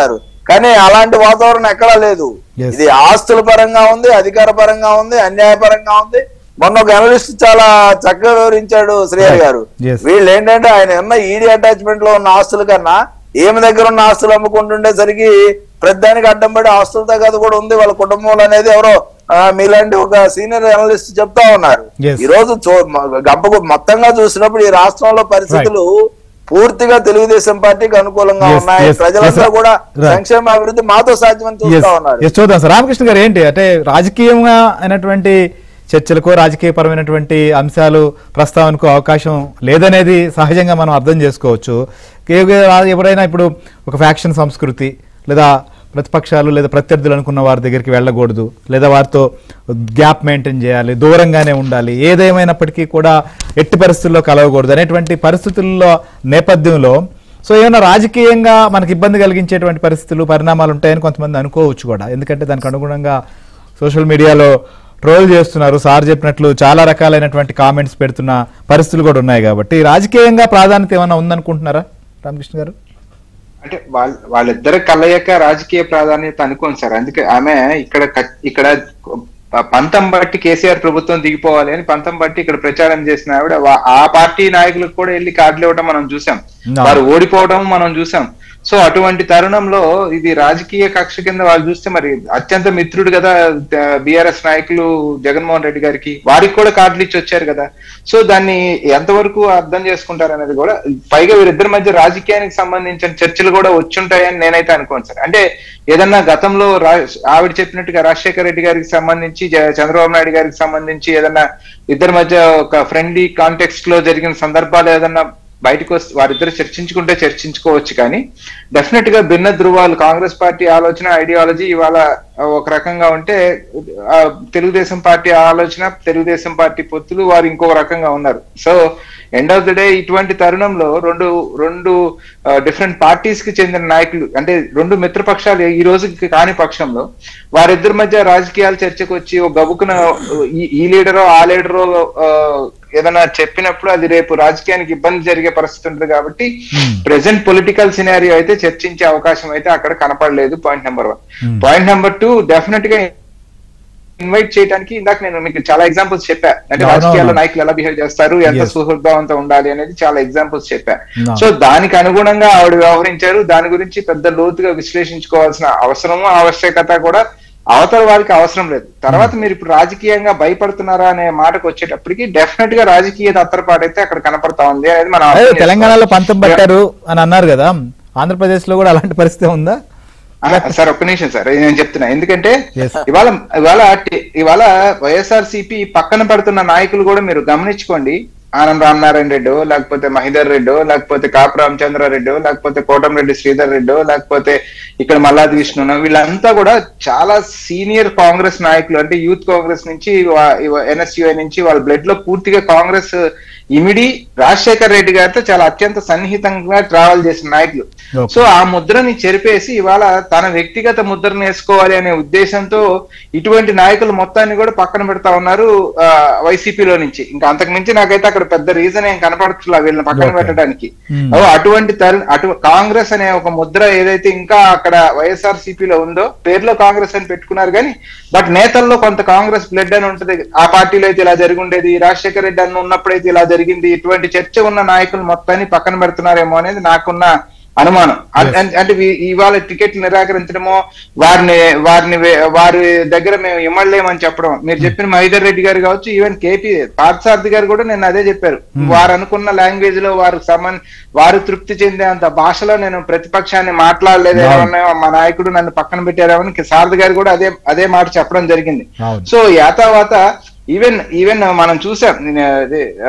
కానీ అలాంటి వాతావరణం ఎక్కడా లేదు Yes. ఇది ఆస్తుల పరంగా ఉంది అధికార పరంగా ఉంది అన్యాయపరంగా ఉంది మొన్న ఒక అనలిస్ట్ చాలా చక్కగా వివరించాడు శ్రేయ Right. గారు Yes. వీళ్ళు ఏంటంటే ఆయన ఉన్న ఈడీ అటాచ్మెంట్ లో ఉన్న ఆస్తుల కన్నా ఏమి దగ్గర ఉన్న ఆస్తులు అమ్ముకుంటుండేసరికి ప్రతిదానికి అడ్డం పడి ఆస్తుల తగ్గదు కూడా ఉంది వాళ్ళ కుటుంబంలో అనేది ఎవరో ఆ, మీలాంటి ఒక సీనియర్ అనలిస్ట్ చెప్తా ఉన్నారు Yes. ఈ రోజు చూ- మ- గంపకు మొత్తంగా చూసినప్పుడు ఈ రాష్ట్రంలో పరిస్థితులు పూర్తిగా తెలుగుదేశం పార్టీకి అనుకూలంగా Yes, ఉన్నాయి yes, ప్రజలందరూ yes, కూడా right. సంక్షేమ అభివృద్ధి మాతో సాధ్యమని చూస్తా ఉన్నారు ఎస్ చూద్దాం సార్ రామకృష్ణ గారు ఏంటి అంటే రాజకీయంగా అయినటువంటి చర్చలకు రాజకీయపరమైనటువంటి అంశాలు ప్రస్తావనకు అవకాశం లేదనేది సహజంగా మనం అర్థం చేసుకోవచ్చు కే- రా- ఎవరైనా ఇప్పుడు ఒక ఫ్యాక్షన్ సంస్కృతి లేదా ప్రతిపక్షాలు లేదా ప్రత్యర్థులు అనుకున్న వారి దగ్గరికి వెళ్ళకూడదు లేదా వారితో గ్యాప్ మెయింటైన్ చేయాలి దూరంగానే ఉండాలి ఏదేమైనప్పటికీ కూడా ఎట్టి పరిస్థితుల్లో కలవకూడదు అనేటువంటి పరిస్థితుల్లో నేపథ్యంలో సో ఏమైనా రాజకీయంగా మనకి ఇబ్బంది కలిగించేటువంటి పరిస్థితులు పరిణామాలు ఉంటాయని కొంతమంది అనుకోవచ్చు కూడా ఎందుకంటే దానికి అనుగుణంగా సోషల్ మీడియాలో ట్రోల్ చేస్తున్నారు సార్ చెప్పినట్లు చాలా రకాలైనటువంటి కామెంట్స్ పెడుతున్న పరిస్థితులు కూడా ఉన్నాయి కాబట్టి రాజకీయంగా ప్రాధాన్యత ఏమైనా ఉందనుకుంటున్నారా రామకృష్ణ గారు అంటే వాళ్ళ వాళ్ళిద్దరి కలయిక రాజకీయ ప్రాధాన్యత అనుకోండి సార్ అందుకే ఆమె ఇక్కడ ఖ- ఇక్కడ ప- పంతం బట్టి కేసీఆర్ ప్రభుత్వం దిగిపోవాలి అని పంతం బట్టి ఇక్కడ ప్రచారం చేసిన ఆవిడ వా- ఆ పార్టీ నాయకులకు కూడా వెళ్ళి కార్డులు ఇవ్వడం మనం చూసాం No. వారు ఓడిపోవడం మనం చూసాం సో అటువంటి తరుణంలో ఇది రాజకీయ కక్ష కింద వాళ్ళు చూస్తే మరి అత్యంత మిత్రుడు కదా బిఆర్ఎస్ నాయకులు జగన్మోహన్ రెడ్డి గారికి వారికి కూడా కార్డులు ఇచ్చి వచ్చారు కదా సో దాన్ని ఎంతవరకు అర్థం చేసుకుంటారు అనేది కూడా పైగా వీరిద్దరి మధ్య రాజకీయానికి సంబంధించిన చర్చలు కూడా వచ్చుంటాయని నేనైతే అనుకోను సార్ అంటే ఏదన్నా గతంలో రా- ఆవిడ చెప్పినట్టుగా రాజశేఖర రెడ్డి గారికి సంబంధించి జ- చంద్రబాబు నాయుడు గారికి సంబంధించి ఏదన్నా ఇద్దరి మధ్య ఒక ఫ్రెండ్లీ కాంటెక్స్ట్ లో జరిగిన సందర్భాలు ఏదన్నా బయటకు వస్తే వారిద్దరు చర్చించుకుంటే చర్చించుకోవచ్చు కానీ డెఫినెట్ గా భిన్న ధృవాలు కాంగ్రెస్ పార్టీ ఆలోచన ఐడియాలజీ ఇవాళ ఒక రకంగా ఉంటే ఆ, తెలుగుదేశం పార్టీ ఆలోచన తెలుగుదేశం పార్టీ పొత్తులు వారు ఇంకొక రకంగా ఉన్నారు so end of the day ఇటువంటి తరుణంలో రెండు రెండు డిఫరెంట్ పార్టీస్ కి చెందిన నాయకులు అంటే రెండు మిత్రపక్షాలు ఈ రోజుకి కాని పక్షంలో వారిద్దరి మధ్య రాజకీయాల చర్చకు వచ్చి ఒక గబుకున ఈ- ఈ లీడరో ఆ లీడరో ఆ, ఏదైనా చెప్పినప్పుడు అది రేపు రాజకీయానికి ఇబ్బంది జరిగే పరిస్థితి ఉంటుంది కాబట్టి ప్రెసెంట్ పొలిటికల్ సినారియో అయితే చర్చించే అవకాశం అయితే అక్కడ కనపడలేదు point number one Hmm. Point number two definite గా ఇన్వైట్ చేయడానికి ఇందాక నేను మీకు చాలా ఎగ్జాంపుల్స్ చెప్పా అంటే అవునవును. రాజకీయాల్లో నాయకులు ఎలా బిహేవ్ చేస్తారు ఎంత Yes. సుహృద్భావంతో ఉండాలి అనేది చాలా ఎగ్జాంపుల్స్ చెప్పా No. సో దానికి అనుగుణంగా ఆవిడ వ్యవహరించారు దాని గురించి పెద్ద లోతుగా విశ్లేషించుకోవాల్సిన అవసరము ఆవశ్యకత కూడా అవతల వారికి అవసరం లేదు తర్వాత మీరు ఇప్పుడు రాజకీయంగా భయపడుతున్నారా అనే మాటకు వచ్చేటప్పటికి డెఫినెట్ గా రాజకీయ తత్తరపాటైతే అక్కడ కనపడతా ఉంది అనేది మనం అదే అర్థం తెలంగాణలో పంతం చేసుకోవాలి. పట్టారు అని అన్నారు కదా ఆంధ్రప్రదేశ్ లో కూడా అలాంటి పరిస్థితి ఉందా ఆ, సార్ ఒక్క నిమిషం సార్ నేను చెప్తున్నా ఎందుకంటే Yes. ఇవాళ ఇవాళ టి- ఇవాళ వైఎస్ఆర్ సిపి పక్కన పెడుతున్న నాయకులు కూడా మీరు గమనించుకోండి ఆనంద్ రామనారాయణ రెడ్డో లేకపోతే మహిదర్ రెడ్డో లేకపోతే కాపు రామచంద్రారెడ్డో లేకపోతే కోటంరెడ్డి శ్రీధర్ రెడ్డో లేకపోతే ఇక్కడ మల్లాది విష్ణునో వీళ్ళంతా కూడా చాలా సీనియర్ కాంగ్రెస్ నాయకులు అంటే యూత్ కాంగ్రెస్ నుంచి ఎన్ఎస్యుఐ నుంచి వాళ్ళ బ్లడ్ లో పూర్తిగా కాంగ్రెస్ ఇమిడి రాజశేఖర్ రెడ్డి గారితో చాలా అత్యంత సన్నిహితంగా ట్రావెల్ చేసిన నాయకులు Okay. సో ఆ ముద్రని చెరిపేసి ఇవాళ తన వ్యక్తిగత ముద్రను వేసుకోవాలి అనే ఉద్దేశంతో ఇటువంటి నాయకులు మొత్తాన్ని కూడా పక్కన పెడతా ఉన్నారు ఆ, వైసీపీలో నుంచి ఇంకా అంతకు మించి నాకైతే అక్కడ పెద్ద రీజన్ ఏం కనపడట్లా వీళ్ళని పక్కన Okay. పెట్టడానికి Hmm. ఓ, అటువంటి తరు అటు కాంగ్రెస్ అనే ఒక ముద్ర ఏదైతే ఇంకా అక్కడ వైఎస్ఆర్ సిపిలో ఉందో పేరులో కాంగ్రెస్ అని పెట్టుకున్నారు కానీ బట్ నేతల్లో కొంత కాంగ్రెస్ బ్లడ్ అని ఉంటది ఆ పార్టీలో అయితే ఇలా జరిగి ఉండేది రాజశేఖర రెడ్డి అన్న ఉన్నప్పుడైతే ఇలా జరిగింది ఇటువంటి చర్చ ఉన్న నాయకులు మొత్తాన్ని పక్కన పెడుతున్నారేమో అనేది నాకున్న అనుమానం అ- అం- అంటే వీ- ఇవాళ టికెట్ నిరాకరించడమో వారిని వారిని వే- వారి దగ్గర మేము ఇమ్మడలేమని చెప్పడం మీరు చెప్పిన మహిదర్ రెడ్డి గారు కావచ్చు ఈవెన్ కేపీ పార్థసారథి గారు కూడా నేను అదే చెప్పారు వారు అనుకున్న లాంగ్వేజ్ లో వారు సంబంధ వారు తృప్తి చెందే అంత భాషలో నేను ప్రతిపక్షాన్ని మాట్లాడలేదేమో మా నాయకుడు నన్ను పక్కన పెట్టారేమని సారథి గారు కూడా అదే అదే మాట చెప్పడం జరిగింది అవును. సో యాతావాత ఈవెన్ ఈవెన్ మనం చూసాం నేను అదే, ఆ,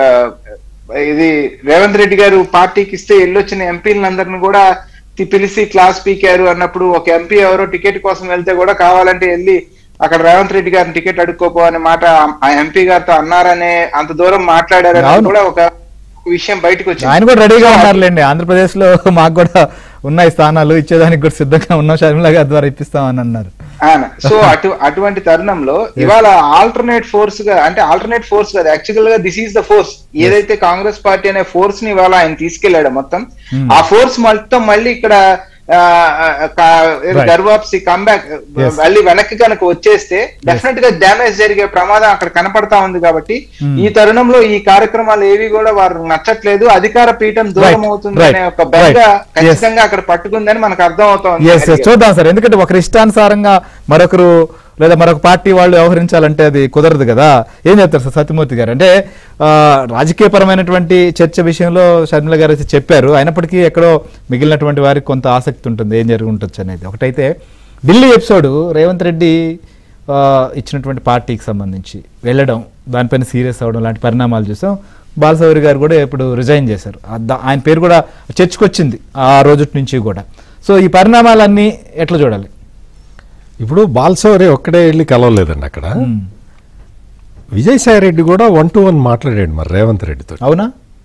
ఇది రేవంత్ రెడ్డి గారు పార్టీకి ఇస్తే వెళ్ళొచ్చిన ఎంపీలందరిని కూడా తి- పిలిచి క్లాస్ పీకారు అన్నప్పుడు ఒక ఎంపీ ఎవరో టికెట్ కోసం వెళ్తే కూడా కావాలంటే వెళ్ళి అక్కడ రేవంత్ రెడ్డి గారిని టికెట్ అడుక్కోపో అనే మాట ఆ ఎంపీ గారితో అన్నారనే అంత దూరం మాట్లాడారని అవును. కూడా ఒక విషయం బయటకు వచ్చింది ఆయన కూడా రెడీగా ఉన్నారులేండి ఆంధ్రప్రదేశ్ లో మాకు కూడా ఉన్నాయి స్థానాలు ఇచ్చేదానికి కూడా సిద్ధంగా ఉన్నాం షర్మిల గారి ద్వారా ఇప్పిస్తామని అన్నారు అవును. సో అటు అటువంటి తరుణంలో ఇవాళ ఆల్టర్నేట్ ఫోర్స్ గా అంటే ఆల్టర్నేట్ ఫోర్స్ కదా యాక్చువల్ గా దిస్ ఈస్ ద ఫోర్స్ ఏదైతే కాంగ్రెస్ పార్టీ అనే ఫోర్స్ ని ఇవాళ ఆయన తీసుకెళ్లాడు మొత్తం Hmm. ఆ ఫోర్స్ మొత్తం మళ్ళీ ఇక్కడ ఆ, ఆ, కా- Right. Ghar wapsi comeback Yes. మళ్ళీ వెనక్కి కనుక వచ్చేస్తే డెఫినెట్ గా డ్యామేజ్ జరిగే ప్రమాదం అక్కడ కనపడతా ఉంది కాబట్టి Hmm. ఈ తరుణంలో ఈ కార్యక్రమాలు ఏవి కూడా వారు నచ్చట్లేదు అధికార పీఠం దూరం Right. అవుతుంది Right. అనే ఒక బెంగ Right. Yes. ఖచ్చితంగా అక్కడ పట్టుకుందని మనకు అర్థం అవుతోంది ఎస్ ఎస్ చూద్దాం సార్ ఎందుకంటే ఒకరి ఇష్టానుసారంగా మరొకరు లేదా మరొక పార్టీ వాళ్ళు వ్యవహరించాలంటే అది కుదరదు కదా ఏం చెప్తారు సార్ సత్యమూర్తి గారు అంటే ఆ, రాజకీయపరమైనటువంటి చర్చ విషయంలో షర్మిల గారు అయితే చెప్పారు అయినప్పటికీ ఎక్కడో మిగిలినటువంటి వారికి కొంత ఆసక్తి ఉంటుంది ఏం జరిగి ఉండొచ్చు అనేది ఒకటైతే ఢిల్లీ ఎపిసోడ్ రేవంత్ రెడ్డి ఆ, ఇచ్చినటువంటి పార్టీకి సంబంధించి వెళ్ళడం దానిపైన సీరియస్ అవ్వడం లాంటి పరిణామాలు చూసాం బాలసౌరి గారు కూడా ఇప్పుడు రిజైన్ చేశారు ఆ దా- ఆయన పేరు కూడా చర్చకొచ్చింది ఆ రోజు నుంచి కూడా సో ఈ పరిణామాలన్నీ ఎట్లా చూడాలి ఇప్పుడు బాలసౌరి ఒక్కడే వెళ్ళి కలవలేదండి అక్కడ మ్మ్. విజయసాయి రెడ్డి కూడా వన్ టు వన్ మాట్లాడాడు మరి రేవంత్ రెడ్డితో అవునా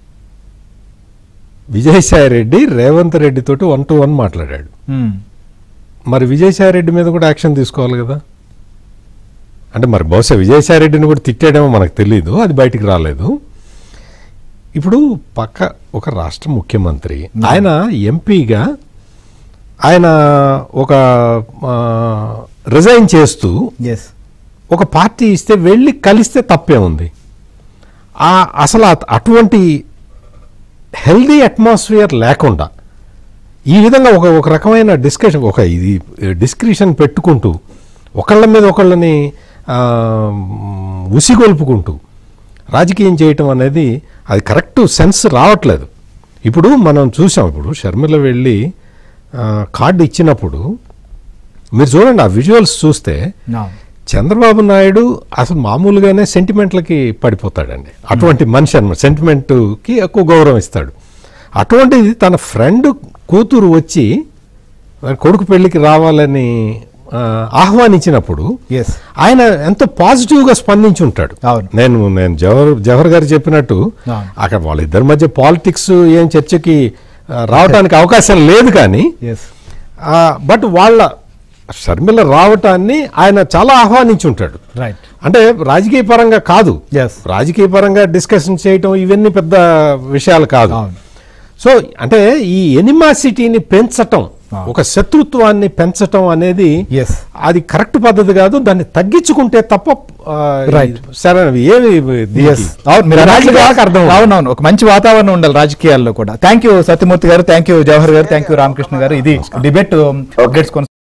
విజయసాయి రెడ్డి రేవంత్ రెడ్డితోటి వన్ టు వన్ మాట్లాడాడు మ్మ్. మరి విజయసాయి రెడ్డి మీద కూడా యాక్షన్ తీసుకోవాలి కదా అంటే మరి బహుశా విజయసాయి రెడ్డిని కూడా తిట్టాడేమో మనకు తెలియదు అది బయటికి రాలేదు ఇప్పుడు పక్క ఒక రాష్ట్ర ముఖ్యమంత్రి ఆయన ఎంపీగా ఆయన ఒక రిజైన్ చేస్తూ ఎస్ ఒక పార్టీ ఇస్తే వెళ్ళి కలిస్తే తప్పే ఉంది ఆ అసలు అట్- అటువంటి హెల్దీ అట్మాస్ఫియర్ లేకుండా ఈ విధంగా ఒక ఒక రకమైన డిస్కషన్ ఒక ఇది డిస్క్రిషన్ పెట్టుకుంటూ ఒకళ్ళ మీద ఒకళ్ళని ఆ, మ్, ఉసిగొల్పుకుంటూ రాజకీయం చేయటం అనేది అది కరెక్ట్ సెన్స్ రావట్లేదు ఇప్పుడు మనం చూసాం ఇప్పుడు షర్మిల వెళ్ళి ఆ, కార్డు ఇచ్చినప్పుడు మీరు చూడండి ఆ విజువల్స్ చూస్తే నా. చంద్రబాబు నాయుడు అసలు మామూలుగానే సెంటిమెంట్లకి పడిపోతాడండి అటువంటి మనిషి అనమాట సెంటిమెంట్కి ఎక్కువ గౌరవం ఇస్తాడు అటువంటిది తన ఫ్రెండ్ కూతురు వచ్చి తన కొడుకు పెళ్లికి రావాలని ఆ, ఆహ్వానించినప్పుడు ఎస్ ఆయన ఎంతో పాజిటివ్గా స్పందించి ఉంటాడు అవును. నేను నేను జవహర్ జవహర్ గారు చెప్పినట్టు అవును. అక్కడ వాళ్ళిద్దరి మధ్య పాలిటిక్స్ ఏం చర్చకి ఆ, రావడానికి అవకాశం లేదు కానీ ఎస్ ఆ, బట్ వాళ్ళ షర్మిల రావటాన్ని ఆయన చాలా ఆహ్వానించి ఉంటాడు రైట్ అంటే రాజకీయ పరంగా కాదు ఎస్ రాజకీయ పరంగా డిస్కషన్ చేయటం ఇవన్నీ పెద్ద విషయాలు కాదు అవును. సో అంటే ఈ ఎనిమాసిటీని పెంచటం అవును. ఒక శత్రుత్వాన్ని పెంచటం అనేది ఎస్ అది కరెక్ట్ పద్ధతి కాదు దాన్ని తగ్గించుకుంటే తప్ప ఆ, Right. సరే ఏమి దీనికి? ఎస్ అవును మీరు అన్నట్లుగా రాజకీయాలకు అర్థం అవుతుంది. అవునవును ఒక మంచి వాతావరణం ఉండాలి రాజకీయాల్లో కూడా థ్యాంక్ యూ సత్యమూర్తి గారు థ్యాంక్ యూ జవహర్ గారు థ్యాంక్ యూ రామకృష్ణ గారు ఇది డిబేట్ అప్డేట్స్